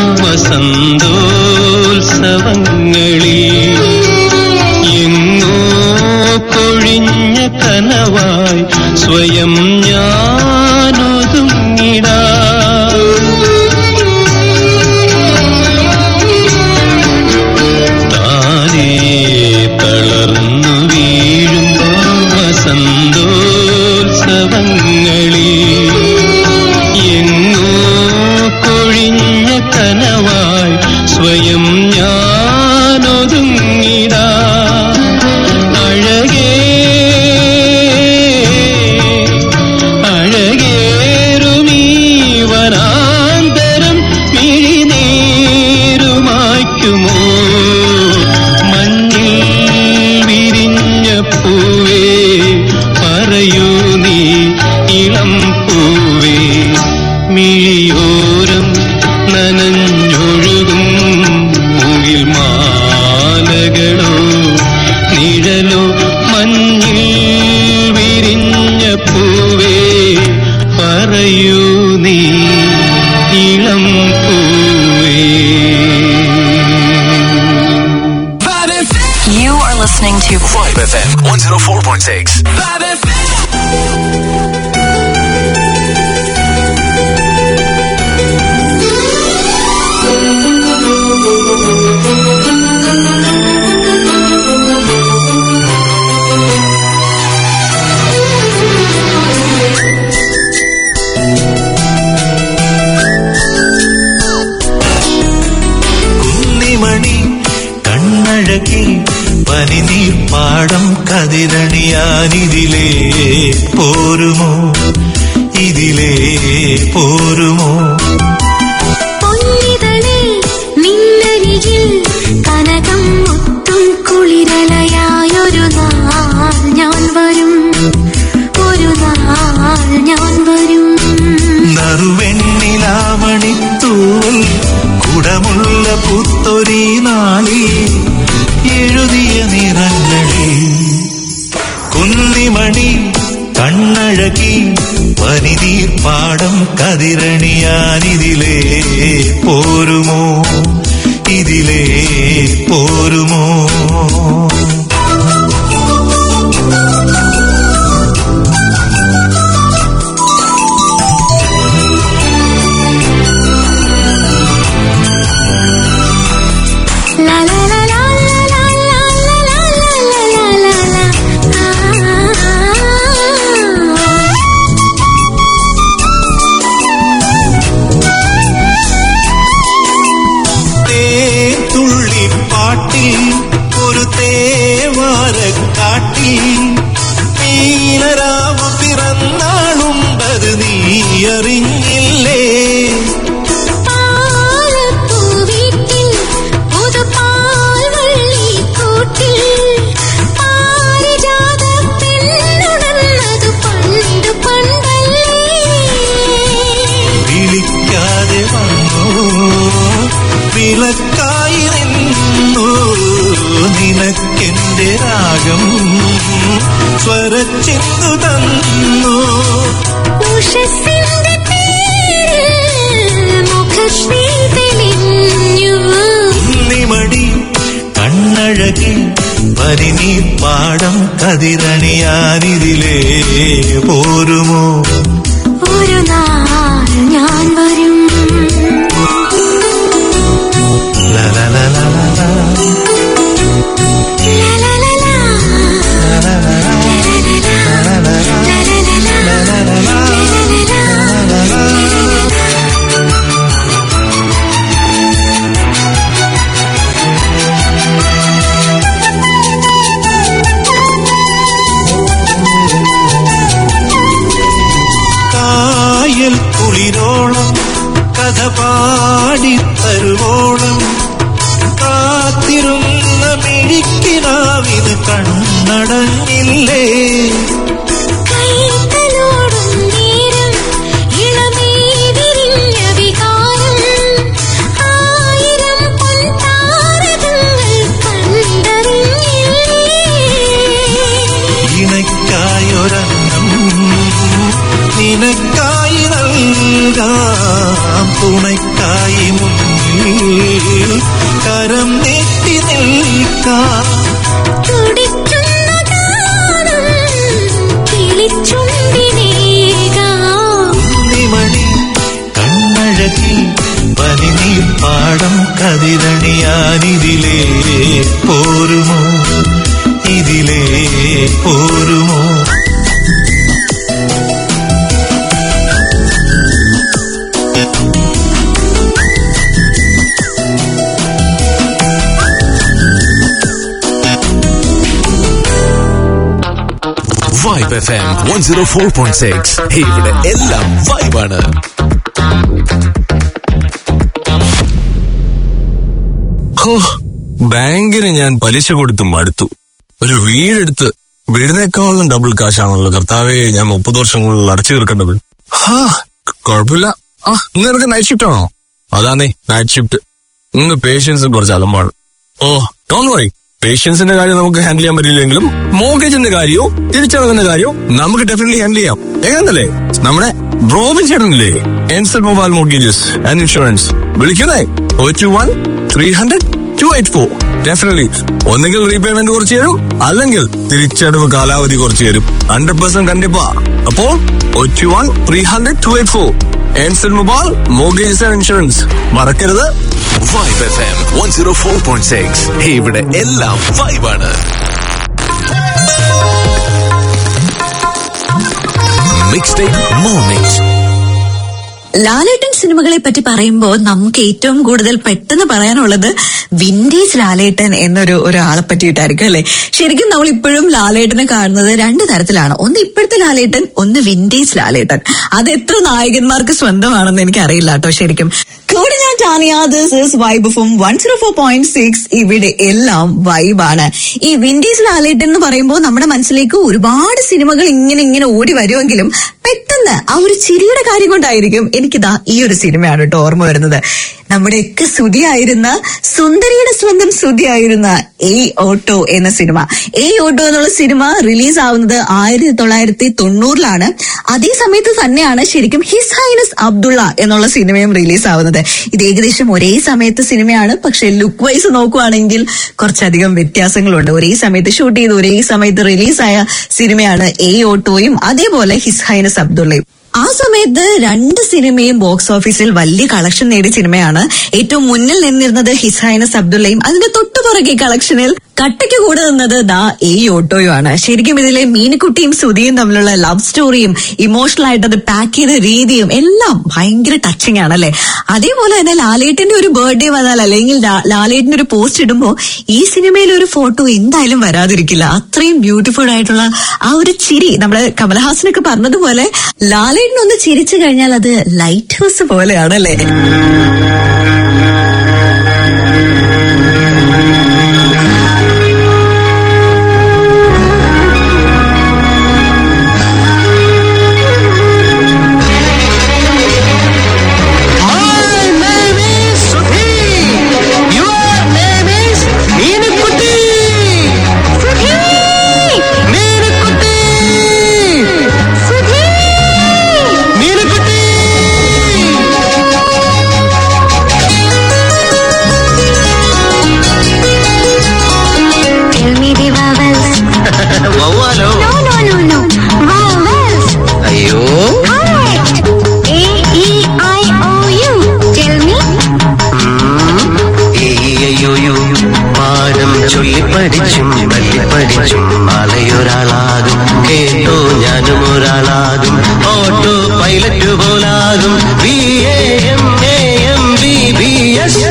വസന്തോത്സവങ്ങളിൽ എങ്ങോ കൊഴിഞ്ഞ കനവായി സ്വയം ഞാനൊതുങ്ങിടാ താനേ തളർന്നു വീഴും വസന്തോത്സവങ്ങളിൽ എങ്ങോ കൊഴിഞ്ഞ കനവായി സ്വയം ഞാനൊതുങ്ങിടാ അഴകേ അഴകേറുമീ വനാന്തരം മിഴിനീരുമായ്ക്കുമോ മഞ്ഞിൽ വിരിഞ്ഞ പൂവേ പറയൂ നീ ഇളം പൂവേ മിഴിയോരം നനഞ്ഞൊഴുകും മുകിൽ മാലകളോ നിഴലോ മഞ്ഞിൽ വിരിഞ്ഞ പൂവേ പറയൂ നീ ഇളം പൂവേ You are listening to Vibe FM 104.6. കുന്നിമണി കണ്ണഴകി പനിനീർ പാടം കതിരണിയാനിതിലേ പോരുമോ ഇതിലേ പോരുമോ പൊന്നിതളേ നിന്നരികിൽ കനകം മുത്തും കുളിരലയായൊരു നാൾ ഞാൻ വരും ഒരു നാൾ ഞാൻ വരും നറുവെണ്ണിലാമണിത്തൂവൽ കുടമുള്ള പുത്തൊരി നാളി എഴുതിയ നിറങ്ങളിൽ കുന്നിമണി കണ്ണഴകി പനിനീർ പാടം കതിരണിയാനിതിലേ പോരുമോ ഇതിലേ പോരുമോ ലാ ലാ ലാ ലാ ലാ ലാ ലാ ലാ ലാ ലാ ലാ ആ തുള്ളിപ്പാട്ടിൽ ഒരു തേവാരക്കാട്ടിൽ നീലരാമ പിറന്നാളുണ്ടത് നീ അറിഞ്ഞില്ലേ പാലപ്പൂവീട്ടിൽ പുതുപാൽവള്ളിക്കൂട്ടിൽ പാരിജാത പെണ്ണുണർന്നതു പണ്ടു പണ്ടല്ലേ വിളിക്കാതെ വന്നു വിളക്കായി നിന്നു നിനക്കെന്റെ രാഗം സ്വരച്ചിന്തു തന്നു ഉഷസ്സിന്റെ പേരിൽ മുഖശ്രീ തെളിഞ്ഞു നിമടി കണ്ണഴകി പരിനീ പാടം കതിരണിയാനിതിലേ പോരുമോ ഒരു നാൾ ഞാൻ വരും ലലലലലല. കായൽ കുളിരോളം കഥ പാടിത്തരുവോളം കാത്തിരുന്ന മിഴിക്കിനാവിന് കണ്ണടഞ്ഞില്ലേ കൈകളോടും നേരം ഇളമേ വിരിഞ്ഞ വികാരം ആയിരം പൊൻതാരകങ്ങൾ കണ്ടറിഞ്ഞില്ലേ ഇണയ്ക്കായൊരന്നം നിനക്കായി നൽകാം തുണയ്ക്കായി നിനക്കായി മുന്നിൽ കരം നീട്ടി നിൽക്കാം തുടിക്കുന്ന ഗാനം കിളിച്ചുണ്ടിനേകാം ഉണ്ണിമണി കണ്ണഴകി പനിനീർ പാടം കതിരണിയാനിതിലേ പോരുമോ ഇതിലേ പോരുമോ Vibe F M one zero four point six ഇവിടെ എല്ലാം വൈബാണ് ഹോ, ബാങ്കിന് ഞാൻ പലിശ കൊടുത്ത് മടുത്തു ഒരു വീടെടുത്ത് വീടിനേക്കാളും ഡബിൾ കാശാണല്ലോ കർത്താവേ ഞാൻ മുപ്പത് വർഷങ്ങളിൽ അടച്ചു തീർക്കേണ്ടത് ഹാ കുഴപ്പമില്ല ആ ഇന്ന് നിനക്ക് നൈറ്റ് ഷിഫ്റ്റ് ആണോ അതാന്നേ നൈറ്റ് ഷിഫ്റ്റ് ഇന്ന് പേഷ്യൻസ് കുറച്ച് അലമ്പാണ് ഓ ഡോൺ വറി പേഷ്യൻസിന്റെ കാര്യം നമുക്ക് ഹാൻഡിൽ ചെയ്യാൻ പറ്റില്ലെങ്കിലും മോർഗേജിന്റെ കാര്യമോ തിരിച്ചടവിന്റെ കാര്യമോ നമുക്ക് ഡെഫിനറ്റ്ലി ഹാൻഡിൽ ചെയ്യാം എങ്ങനല്ലേ നമ്മുടെ റോബിൻ ചേട്ടനില്ലേ Encel mobile mortgages and insurance വിളിക്കുന്നേ O two one three hundred two eight four definitely ഒന്നെങ്കിൽ റീപേയ്മെന്റ് കുറച്ച് തരും അല്ലെങ്കിൽ തിരിച്ചടവ് കാലാവധി കുറച്ച് തരും ഹൺഡ്രഡ് പെർസെന്റ് കണ്ടിപ്പാ അപ്പോ O two one three hundred two eight four Encel mobile mortgages and insurance മറക്കരുത് Vibe F M one zero four point six ഇവിടെ എല്ലാം വൈബാണ് മിക്സ് ടേക്ക് മോർണിംഗ് ലാലേട്ടൻ സിനിമകളെ പറ്റി പറയുമ്പോൾ നമുക്ക് ഏറ്റവും കൂടുതൽ പെട്ടെന്ന് പറയാനുള്ളത് വിന്റേജ് ലാലേട്ടൻ എന്നൊരു ഒരാളെ പറ്റിയിട്ടായിരിക്കും അല്ലെ ശരിക്കും നമ്മൾ ഇപ്പോഴും ലാലേട്ടനെ കാണുന്നത് രണ്ട് തരത്തിലാണ് ഒന്ന് ഇപ്പോഴത്തെ ലാലേട്ടൻ ഒന്ന് വിന്റേജ് ലാലേട്ടൻ അത് എത്ര നായകന്മാർക്ക് സ്വന്തമാണെന്ന് എനിക്ക് അറിയില്ല കേട്ടോ ശരിക്കും കൂടെ ഞാൻ Tania this is Vibe from one zero four point six ഇവിടെ എല്ലാം വൈബാണ് ഈ വിന്റേജ് ലാലേട്ടൻ എന്ന് പറയുമ്പോൾ നമ്മുടെ മനസ്സിലേക്ക് ഒരുപാട് സിനിമകൾ ഇങ്ങനെ ഇങ്ങനെ ഓടി വരുമെങ്കിലും പെട്ടെന്ന് ആ ഒരു ചിരിയുടെ കാര്യം കൊണ്ടായിരിക്കും എനിക്കിതാ ഈ ഒരു സിനിമയാണ് കേട്ടോ ഓർമ്മ വരുന്നത് നമ്മുടെയൊക്കെ സ്തുതിയായിരുന്ന സുന്ദരിയുടെ സ്വന്തം സ്തുതിയായിരുന്ന എ ഓട്ടോ എന്ന സിനിമ എ ഓട്ടോ എന്നുള്ള സിനിമ റിലീസ് ആവുന്നത് ആയിരത്തി തൊള്ളായിരത്തി തൊണ്ണൂറിലാണ് അതേ സമയത്ത് തന്നെയാണ് ശരിക്കും ഹിസ് ഹൈനസ് അബ്ദുള്ള എന്നുള്ള സിനിമയും റിലീസ് ആവുന്നത് ഇത് ഏകദേശം ഒരേ സമയത്ത് സിനിമയാണ് പക്ഷെ ലുക്ക് വൈസ് നോക്കുവാണെങ്കിൽ കുറച്ചധികം വ്യത്യാസങ്ങളുണ്ട് ഒരേ സമയത്ത് ഷൂട്ട് ചെയ്ത് ഒരേ സമയത്ത് റിലീസായ സിനിമയാണ് എ ഓട്ടോയും അതേപോലെ ഹിസ് ഹൈനസ് അബ്ദുള്ളയും ആ സമയത്ത് രണ്ട് സിനിമയും ബോക്സ് ഓഫീസിൽ വലിയ കളക്ഷൻ നേടിയ സിനിമയാണ് ഏറ്റവും മുന്നിൽ നിന്നിരുന്നത് ഹിസൈനസ് അബ്ദുള്ളയും അതിന്റെ തൊട്ടുപുറകെ കളക്ഷനിൽ കട്ടയ്ക്ക് കൂടെ നിന്നത് ദാ ഈ ഓട്ടോയുമാണ് ശരിക്കും ഇതിലെ മീനുക്കുട്ടിയും സുധിയും തമ്മിലുള്ള ലവ് സ്റ്റോറിയും ഇമോഷണൽ ആയിട്ട് അത് പാക്ക് ചെയ്ത രീതിയും എല്ലാം ഭയങ്കര ടച്ചിങ് ആണല്ലേ അതേപോലെ തന്നെ ലാലേട്ടന്റെ ഒരു ബർത്ത്ഡേ വന്നാൽ അല്ലെങ്കിൽ ലാ- ലാലേട്ടന്റെ ഒരു പോസ്റ്റ് ഇടുമ്പോൾ ഈ സിനിമയിൽ ഒരു ഫോട്ടോ എന്തായാലും വരാതിരിക്കില്ല അത്രയും ബ്യൂട്ടിഫുൾ ആയിട്ടുള്ള ആ ഒരു ചിരി നമ്മുടെ കമലഹാസനൊക്കെ പറഞ്ഞതുപോലെ ലാലേട്ടൻ ഒന്ന് ചിരിച്ചു കഴിഞ്ഞാൽ അത് ലൈറ്റ് ഹൗസ് പോലെയാണല്ലേ Tell me the vowels. വവ്വാലോ No, no, no, no. Vowels. അയ്യോ Correct. A E I O U. Tell me. ഏയ്യോയോ പാഠം ചൊല്ലിപ്പടിച്ചും പള്ളിപ്പടിച്ചും മലയൊരാളാകും കേട്ടോ ഞാനും ഒരാളാകും ഓട്ടോ പൈലറ്റ് പോലാകും B A M A M B B S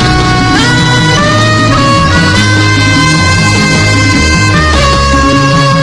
Tell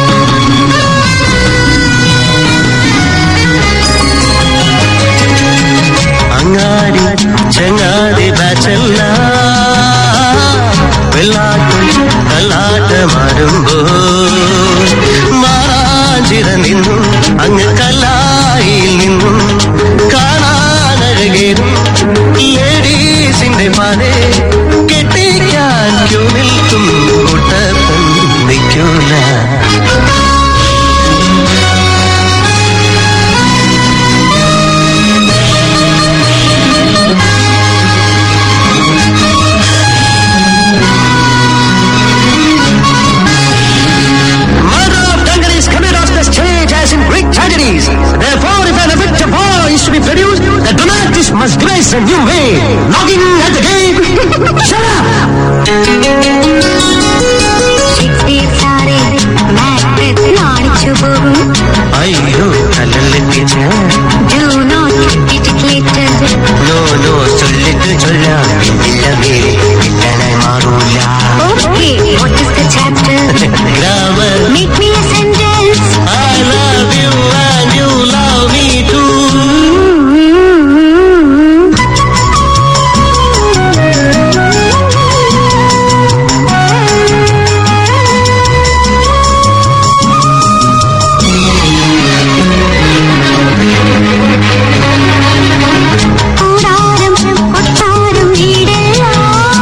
It's a new way. Log in at the gate. Shut up. ഷിപ്പിട്ടാരെ മാഗ്നറ്റ് നാണിച്ചു പോകും അയ്യോ അല്ലല്ലേ teacher do not dictated no no ചൊല്ലിട്ട് ചൊല്ലാം പിന്നില്ലമേ പിന്നനായി മാറൂല okay what is the chapter grammar make me a sentence I love you and you love me too. കൂടാരം കൊട്ടാരം വീടെല്ലാം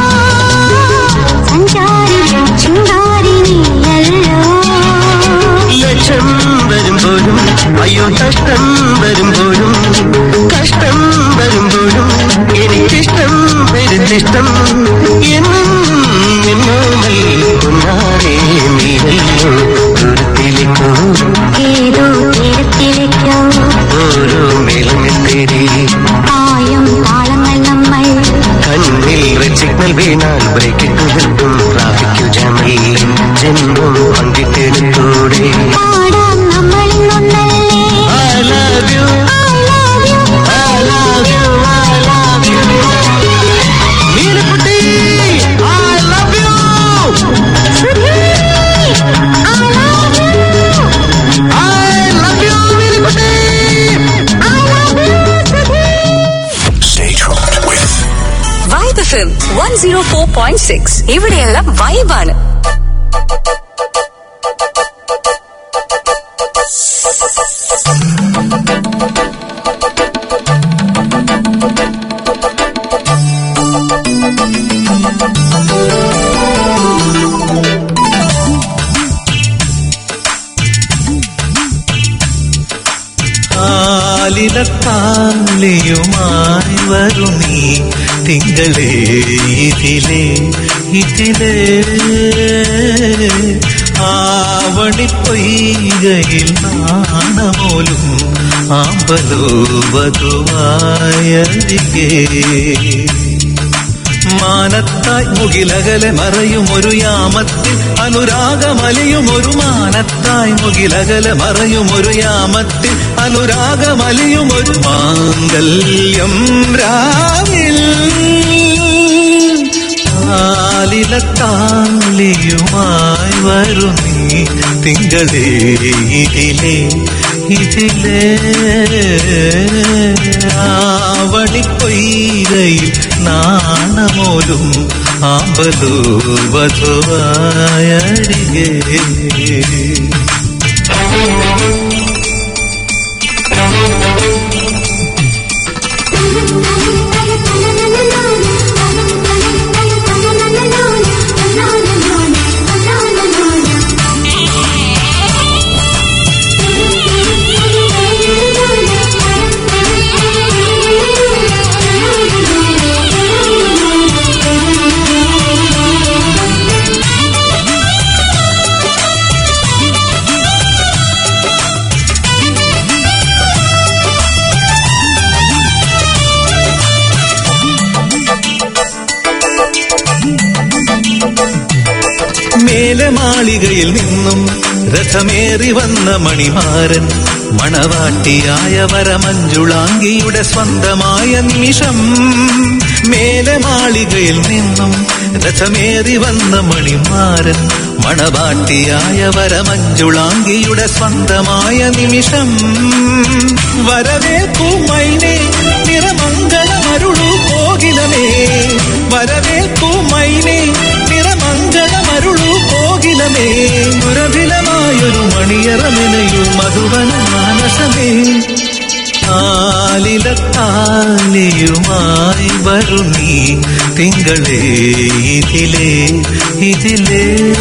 സഞ്ചാരി ചുങ്കാരി നീയല്ലോ ലക്ഷം വരുമ്പോഴും അയ്യോ കഷ്ടം വരുമ്പോഴും കഷ്ടം വരുമ്പോഴും എനിക്കിഷ്ടം പെരുത്തിഷ്ടം എന്നും എന്നോമൽ കുന്നാരേ നീരല്ലോ ദൂരത്തിലേക്കോ ഏതോ തീരത്തിലേക്കോ ഓരോ മേലമെത്തേരി ആയം താളങ്ങൾ നമ്മൾ കണ്ണിൽ റെഡ് സിഗ്നൽ വീണാൽ ബ്രേക്ക് ഇട്ടു നിൽക്കും ട്രാഫിക് ജാമിൽ ജന്മം പങ്കിട്ടെടുത്തൂടെ പാടാം നമ്മളിന്നൊന്നല്ലേ I love you, I love you, I love you. നീലക്കുട്ടി, I love you. I love you, നീലക്കുട്ടി. Stay tuned with vibe F one zero four point six ഇവിടെയെല്ലാം വൈബാണ് ആലിലത്താലിയുമായി വരും നീ തിങ്കളേ ഇതിലേ ഇതിലേ ആവണി പൊയ്കയിൽ നാണമോലും ആമ്പലോ വധുവായരികേ മാനത്തായി മുകിലകലെ മറയും ഒരു യാമത്തിൽ അനുരാഗമലിയും ഒരു മാനത്തായി മുകിലകലെ മറയും ഒരു യാമത്തിൽ അനുരാഗമലിയും ഒരു മാംഗല്യം രാവിൽ ആലിലത്താലിയുമായി വരും നീ തിങ്കളേ ഇതിലേ ഇതിലേ ആവണി പൊയ്കയിൽ നാണമോലും ആമ്പലോ വധുവായരികേ മേലെ മാളികയിൽ നിന്നും രഥമേറി വന്ന മണിമാരൻ മണവാട്ടിയായ വരമഞ്ജുളാംഗിയുടെ സ്വന്തമായ നിമിഷം മേലെ മാളികയിൽ നിന്നും രഥമേറി വന്ന മണിമാരൻ മണവാട്ടിയായ വരമഞ്ജുളാംഗിയുടെ സ്വന്തമായ നിമിഷം വരവേൽക്കൂ മൈനെ നിറമംഗളമരുളു കോകിലമേ വരവേൽക്കൂ മൈനെ നിറമംഗളമരുളു കോകിലമേ ദുരഭിലമായൊരു മണിയറമെനയു മധുവന മാനസമേ ആലിലത്താലിയുമായി വരു നീ തിങ്കളേ ഇതിലേ ഇതിലേ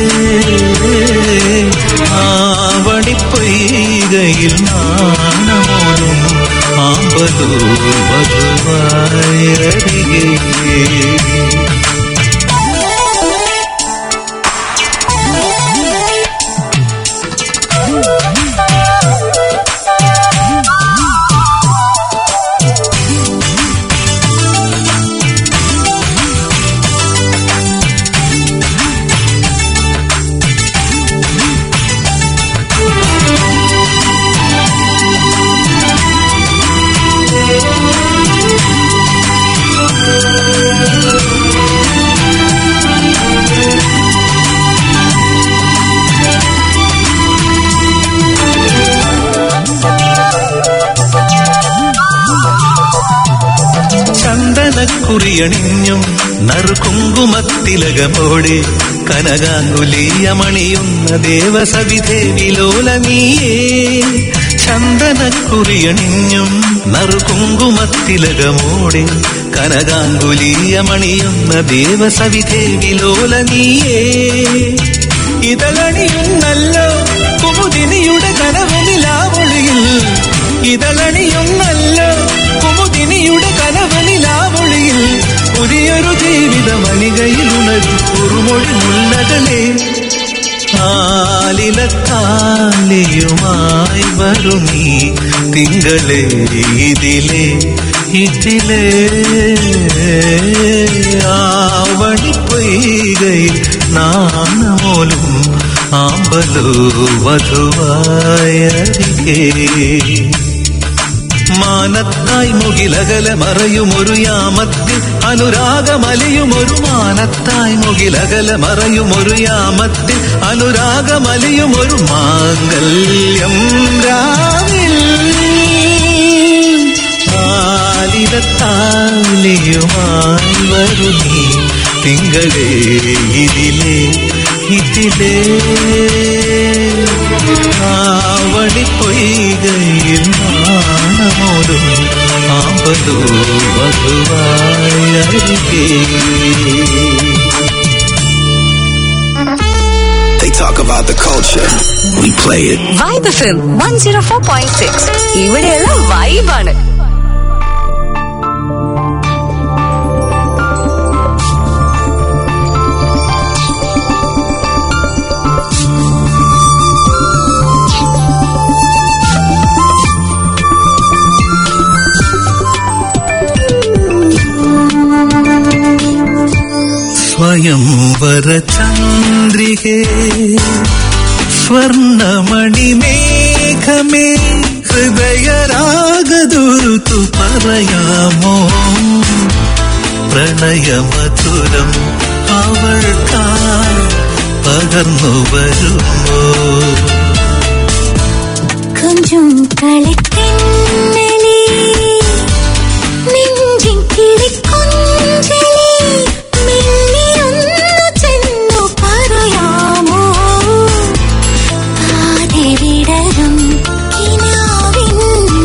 ആവണിപ്പൊയ്കയിൽ നാണമോലും ആമ്പലോ വധുവായരികേ ചന്ദനക്കുറിയണിഞ്ഞും നറുകുങ്കുമത്തിലകമോടെ കനകാങ്കുലീയമണിയുന്ന ദേവസവിധേ വിലോലനീയേ ചന്ദനക്കുറിയണിഞ്ഞും നറുകുങ്കുമത്തിലകമോടെ കനകാങ്കുലീയമണിയുന്ന ദേവസവിധേ വിലോലനീയേ ഇതളണിയുന്നല്ലോ കുമുദിനിയുടെ കനവനിലാവൊളിയിൽ ഇതളണിയുന്നല്ലോ കുമുദിനിയുടെ കനവനിലാവൊളിയിൽ പുതിയൊരു ജീവിത മണികയിൽ ഉണരും കുറുമൊഴി മുല്ലകളെ ആലിലത്താലിയുമായി വരുമീ തിങ്കളെ ഇതിലെ ഇതിലെ ആവണി പൊയ്കയിൽ നാണമോലും ആമ്പലോ വധുവായരികേ മാനത്തായി മുകിലകല മറയുമൊരു യാമത്തിൽ അനുരാഗമലിയുമൊരു മാനത്തായി മുകിലകല മറയുമൊരു യാമത്തിൽ അനുരാഗമലിയുമൊരു മാംഗല്യം രാവിൽ ആലിതത്താലിയുമായി വരുന്നീ തിങ്കളേ ഇതിലേ ഇതിലേ ആവണി പൊയ്കയിൽ നാണമോടും ആമ്പലോ വധുവായ They talk about the culture. We play it. Vibe FM one zero four point six ഇവിടെയുള്ള വൈബാണ് സ്വയംവര ചന്ദ്രികേ സ്വർണമണിമേഘമേ ഹൃദയരാഗദുരുതു പറയാമോ പ്രണയമധുരം അവൾക്കായി പകർന്നു വരുമോ கொஞ்சம் കളിത്തെന്നലേ നെഞ്ചിൻ കിളിക്കൊഞ്ചലേ മെല്ലിയൊന്നു ചെന്നു പറയാമോ പാതെ വിടരും കിനാവിൻ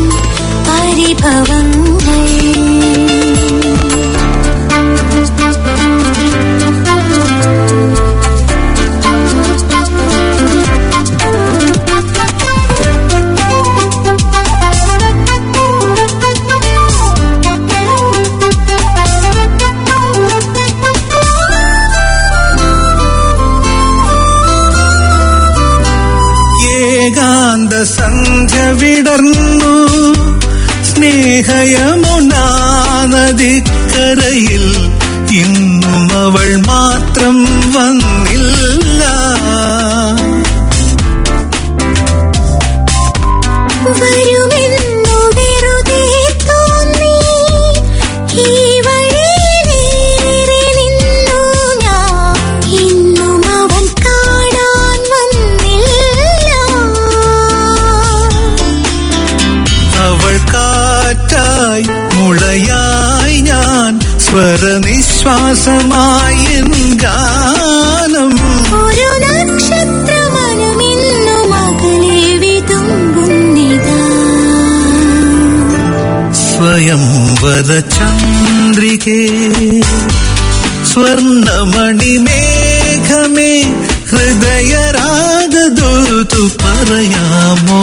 ഏകാന്ത സന്ധ്യ വിടർന്നു സ്നേഹയമുനാ നദിക്കരയിൽ ഇന്നും അവൾ മാത്രം വന്നില്ല വരുമെന്നു വെറുതെ തോന്നി ഈ വഴിയിലേറെ നിന്നു ഞാൻ ഇന്നും അവൻ കാണാൻ വന്നില്ല അവൾ കാറ്റായി മുളയായി ഞാൻ സ്വരനിശ്വാസമായി എൻ ഗാനം ഒരു നക്ഷത്രമനമിന്നും അകലെ വിതുമ്പുന്നിതാ സ്വയംവര ചന്ദ്രികേ സ്വർണമണിമേഘമേ ഹൃദയരാഗദൂതു പറയാമോ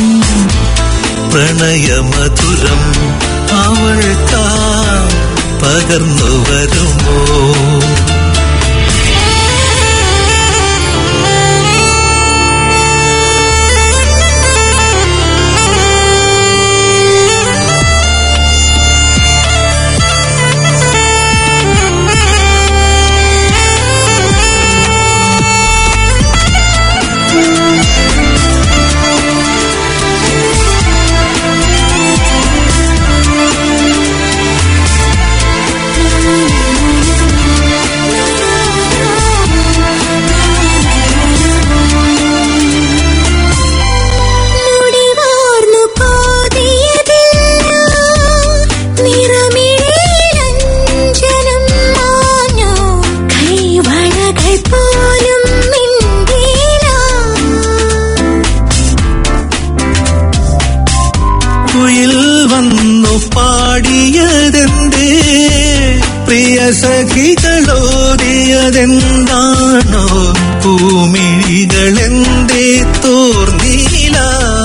പ്രണയമധുരം അവൾക്കാ പകർന്നു വരുമോ ും പൂത്തതെന്താണോ പൂമിഴികളെന്തേ തോർന്നീല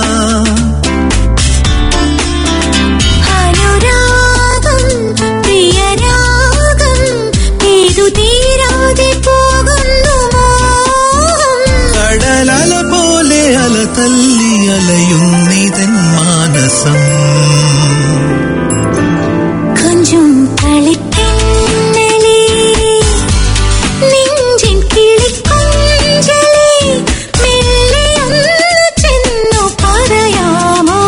അനുരാഗം പ്രിയരാഗം ഏതു തീരാതെ പോകുന്നു മോഹം കടലല പോലെ അല തല്ലി അലയുന്നിതൻ മാനസം கொஞ்சம் കളിക്കണ്ണലേ നെഞ്ചിൻ കിളിക്കൊഞ്ചലേ മെല്ലെ ഒന്ന് ചെന്നു പറയാമോ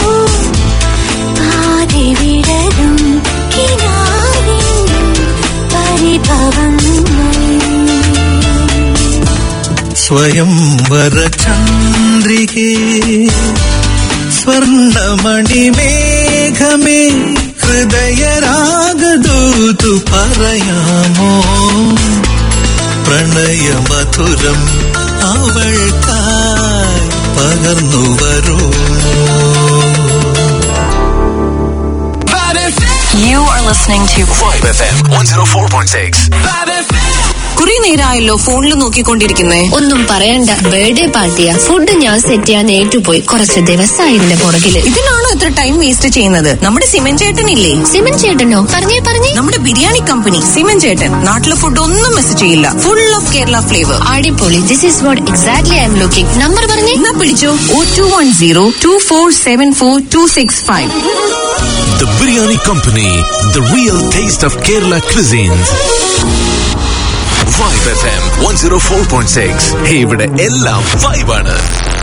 പാതി വിടരും കിനാവിൻ പരിഭവങ്ങൾ സ്വയംവര ചന്ദ്രികേ സ്വർണമണിമേഘമേ ഹൃദയരാഗദൂതു പറയാമോ പ്രണയമധുരം അവൾക്കായി പകർന്നു വരൂ You are listening to Vibe FM 104.6. കുറെ നേരമായല്ലോ ഫോണിൽ നോക്കിക്കൊണ്ടിരിക്കുന്നേ ഒന്നും പറയണ്ട ബർത്ത്ഡേ പാർട്ടിയാ ഫുഡ് ഞാൻ സെറ്റ് ചെയ്യാൻ ഏറ്റുപോയി കുറച്ച് ദിവസമായി ഇതിന്റെ പുറകില് ഇതിനാണോ ഇത്ര ടൈം വേസ്റ്റ് ചെയ്യുന്നത് നമ്മുടെ സിമൻ ചേട്ടനില്ലേ സിമൻ ചേട്ടനോ പറഞ്ഞേ പറഞ്ഞേ നമ്മുടെ ബിരിയാണി കമ്പനി സിമൻ ചേട്ടൻ നാട്ടിലെ ഫുഡ് ഒന്നും മിസ് ചെയ്യില്ല ഫുൾ ഓഫ് കേരള ഫ്ലേവർ അടിപൊളി this is what exactly I'm looking number പറഞ്ഞേ എന്നാ പിടിച്ചോ O two one zero two four seven four two six five The Biryani Company, the real taste of Kerala cuisines. Vibe FM 104.6. Hey, ഇവിടെ എല്ലാം വൈബാണ്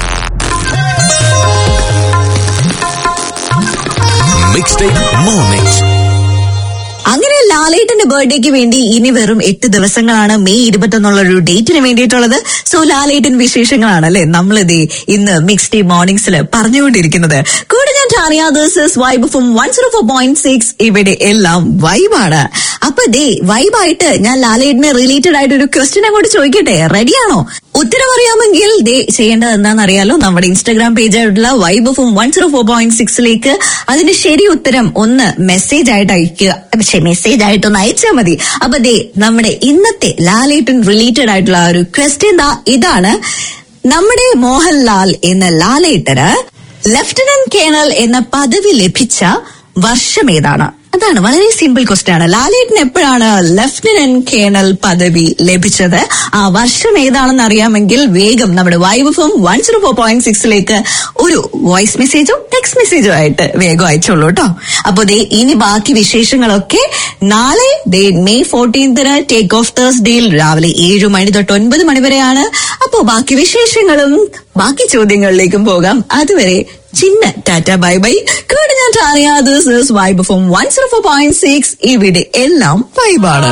mix type mornings അങ്ങനെ ലാലേട്ടന്റെ ബർത്ത്ഡേക്ക് വേണ്ടി ഇനി വെറും എട്ട് ദിവസങ്ങളാണ് മെയ് ഇരുപത്തൊന്നുള്ള ഒരു ഡേറ്റിന് വേണ്ടിയിട്ടുള്ളത് സോ ലാലേട്ടൻ വിശേഷങ്ങളാണ് അല്ലെ നമ്മളിത് ഇന്ന് മിക്സ് ഡേ മോർണിംഗ്സിൽ പറഞ്ഞുകൊണ്ടിരിക്കുന്നത് കൂടെ ഞാൻ Tania this vibe from one zero four point six ഇവിടെ എല്ലാം വൈബാണ് അപ്പൊ ദേ വൈബായിട്ട് ഞാൻ ലാലേട്ടനെ റിലേറ്റഡ് ആയിട്ട് ഒരു ക്വസ്റ്റ്യൻ അങ്ങോട്ട് ചോദിക്കട്ടെ റെഡിയാണോ ഉത്തരം അറിയാമെങ്കിൽ ദേ ചെയ്യേണ്ടത് എന്താണെന്ന് അറിയാലോ നമ്മുടെ ഇൻസ്റ്റാഗ്രാം പേജ് ആയിട്ടുള്ള vibe from one zero four point സിക്സിലേക്ക് അതിന്റെ ശരി ഉത്തരം ഒന്ന് മെസ്സേജ് ആയിട്ട് അയക്കുക പക്ഷെ മെസ്സേജ് ആയിട്ടൊന്ന് അയച്ചാൽ മതി അപ്പൊ ദേ നമ്മുടെ ഇന്നത്തെ ലാലേട്ടൻ റിലേറ്റഡ് ആയിട്ടുള്ള ആ ഒരു ക്വസ്റ്റ്യൻ ദാ ഇതാണ് നമ്മുടെ മോഹൻലാൽ എന്ന ലാലേട്ടന് ലഫ്റ്റനന്റ് കേണൽ എന്ന പദവി ലഭിച്ച വർഷം ഏതാണ് അതാണ് വളരെ സിമ്പിൾ ക്വസ്റ്റ്യൻ ആണ് ലാലേട്ടന് എപ്പോഴാണ് ലഫ്റ്റനന്റ് കേണൽ പദവി ലഭിച്ചത് ആ വർഷം ഏതാണെന്ന് അറിയാമെങ്കിൽ വേഗം നമ്മുടെ vibe from one zero four point സിക്സിലേക്ക് ഒരു വോയിസ് മെസ്സേജോ ടെക്സ്റ്റ് മെസ്സേജോ ആയിട്ട് വേഗം അയച്ചോളൂ കേട്ടോ അപ്പൊ ദേ ഇനി ബാക്കി വിശേഷങ്ങളൊക്കെ നാളെ ദേ മെയ് ഫോർട്ടീൻത്തിന് ടേക്ക് ഓഫ് തേഴ്സ്ഡേയിൽ രാവിലെ ഏഴു മണി തൊട്ട് ഒൻപത് മണി വരെയാണ് അപ്പോ ബാക്കി വിശേഷങ്ങളും ബാക്കി ചോദ്യങ്ങളിലേക്കും പോകാം അതുവരെ ചിന്ന ടാറ്റ ബൈ ബൈ കൂടെ ഞാൻ ടാറിയ this vibe from one zero four point six ഇവിടെ എല്ലാം വൈബാണ്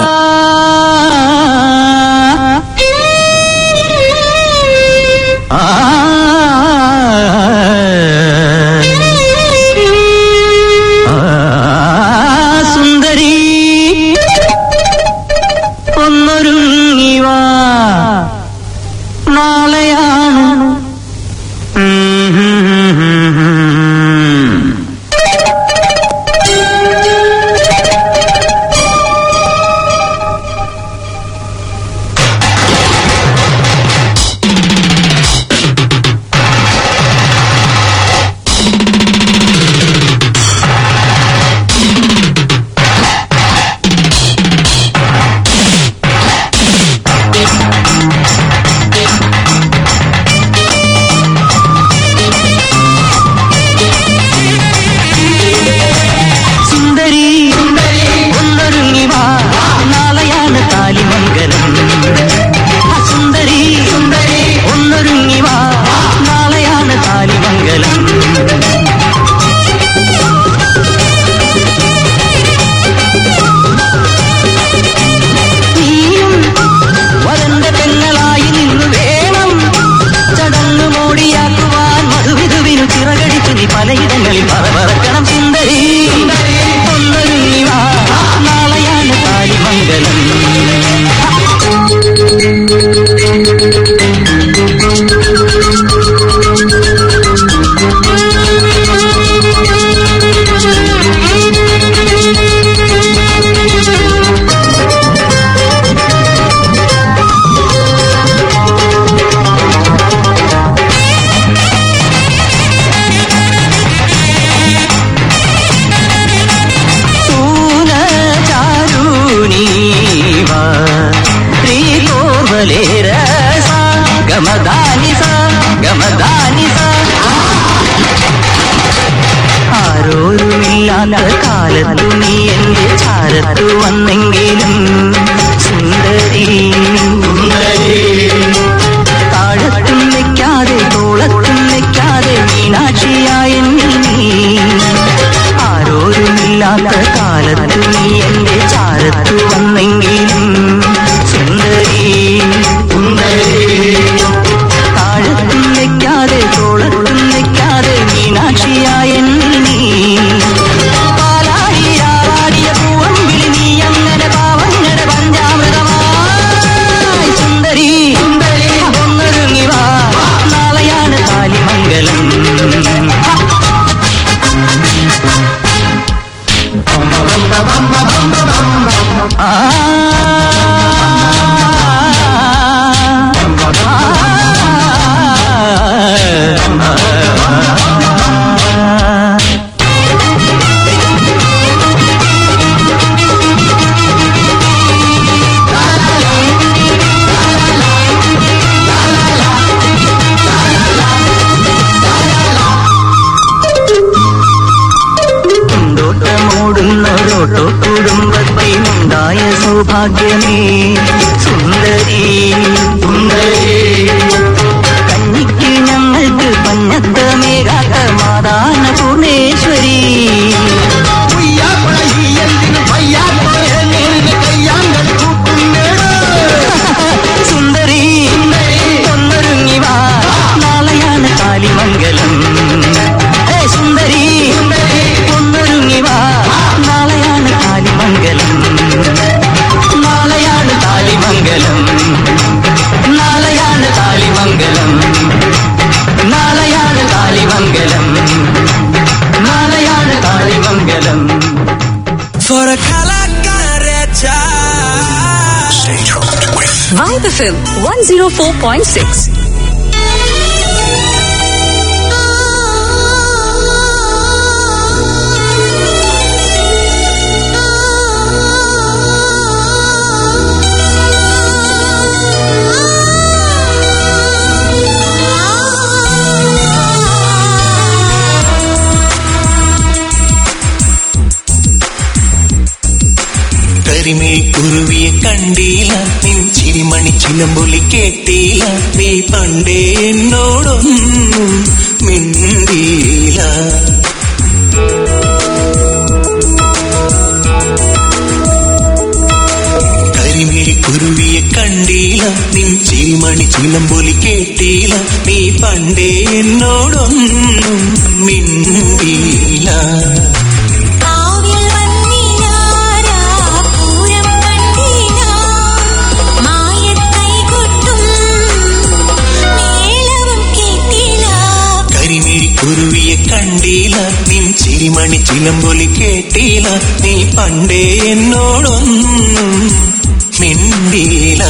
സുന്ദരി ഒന്നൊരുങ്ങി വാ നാളെയാണ് ആരോരുമില്ലാത്ത കാലത്തു നീ എന്റെ ചാരത്തു വന്നെങ്കിലും സുന്ദരി താഴത്തും വെക്കാതെ തോളത്തും വെക്കാതെ മീനാക്ഷിയായ നീ ആരോരുമില്ലാത്ത കാലത്തു നീ എന്റെ ചാരത്തു വന്നെങ്കിലും സുന്ദരി താഴത്തും വെക്കാതെ തോളത്തും വെക്കാതെ മീനാക്ഷിയായ നീ പാലാഴി ആറാടിയ പൂവമ്പിളി നീ അങ്ങനെ പാവങ്ങളുടെ പഞ്ചാമൃതമായി സുന്ദരി ഒന്നൊരുങ്ങി വാ നാളെയാണ് താലിമംഗലം പൂന്തോട്ടമോടുന്നൊരോട്ടോ കുടുംബത്തിനുണ്ടായ സൗഭാഗ്യമേ സുന്ദരി സുന്ദരി കഞ്ഞിക്ക് ഞങ്ങൾക്ക് പഞ്ഞത്തമേകാത്ത മാതാന പൂർണേശ്വരി സുന്ദരി ഒന്നൊരുങ്ങി വാ നാളെയാണ് കാലിമംഗലം ഏ സുന്ദരി ഒന്നൊരുങ്ങി വാ നാളെയാണ് കാലിമംഗലം നാളെയാണ് കാലിമംഗലം നാളെയാണ് കാലിമംഗലം നാളെയാണ് കാലിമംഗലം നാളെയാണ് കാലിമംഗലം For a Kalakareta. Vibe FM 104.6. കരിമേ കുരുവിയെ കണ്ടീല നിൻ ചിരിമണി ചിലമ്പൊലി കേട്ടീല നീ പണ്ടേ എന്നോടൊന്നും മിണ്ടീല കരിമിഴി കുരുവിയെ കണ്ടീല നിൻ ചിരിമണി ചിലമ്പൊലി കേട്ടീല നീ പണ്ടേ എന്നോടൊന്നും മിണ്ടീല കാവ്യൽ വന്നിനാരാ പൂരം കണ്ടീനാ മായക്കൈ കൊട്ടും മേളവും കേട്ടിനാ കരിമിഴി കുരുവിയെ കണ്ടീല നിൻ ചിരിമണി ചിലമ്പൊലി കേട്ടീല നീ പണ്ടേ എന്നോടൊന്നും മിണ്ടീല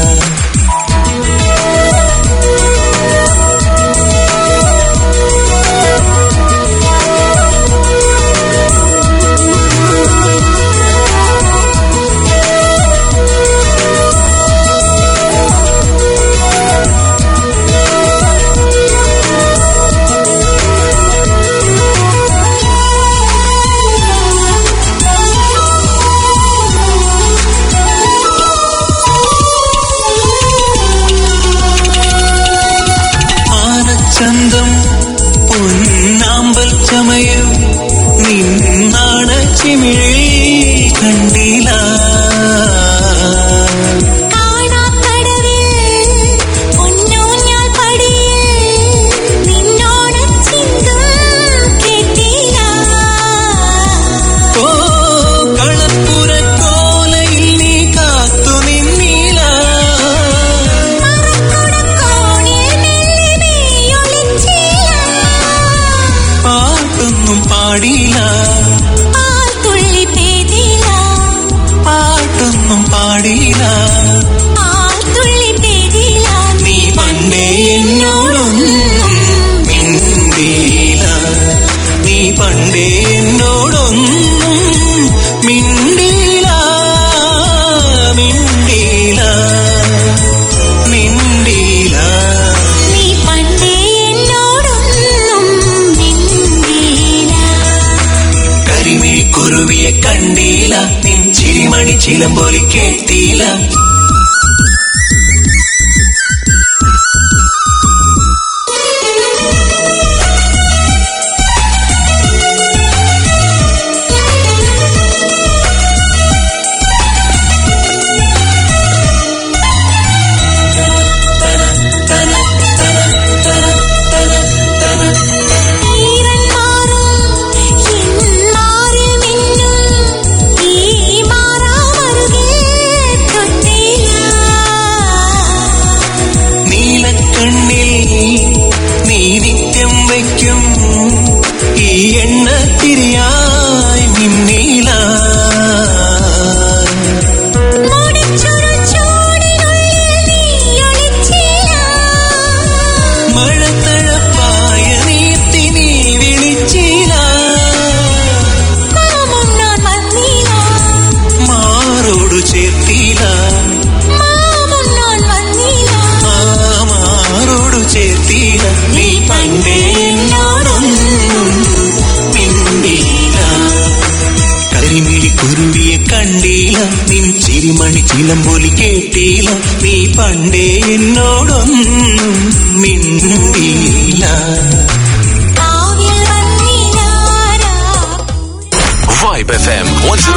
ആനച്ചന്തം പൊന്നാമ്പൽ ചമയം നിന്നാണ ചിമിഴി കണ്ടീല കാണാക്കടവിൽ പൊന്നൂഞ്ഞാൽ പടിയിൽ നിന്നോട് ചിന്തും കേട്ടിനാ ഓ കളപ്പുരക്കോലയിൽ നീ കാത്തു നിന്നീല കോണിൽ മെല്ലെ നീയൊളിച്ചില്ല പാട്ടൊന്നും പാടിയില്ല പാൽത്തുള്ളി കരിമിഴി കണ്ടീല നിൻ ചിരിമണി ചിലമ്പൊലി കേട്ടീല നീലക്കണ്ണിൽ നീ നിത്യം വയ്ക്കും ഈ എണ്ണ തിരിയായി മിന്നീല മഴത്തഴപ്പായ നീത്തി നീ വിളിച്ചില്ല മാറോടു ചേർത്തില്ല മാറോടു ചേർത്തില്ല നീ പണ്ടേ എന്നോടൊന്നും മിണ്ടിയില്ല കരിമിഴി കുരുവിയെ കണ്ടില്ല നിൻ ചിരിമണി ചിലമ്പൊലി കേട്ടില്ല നീ പണ്ടേ എന്നോടൊന്നും മിണ്ടിയില്ല Vibe FM 104.6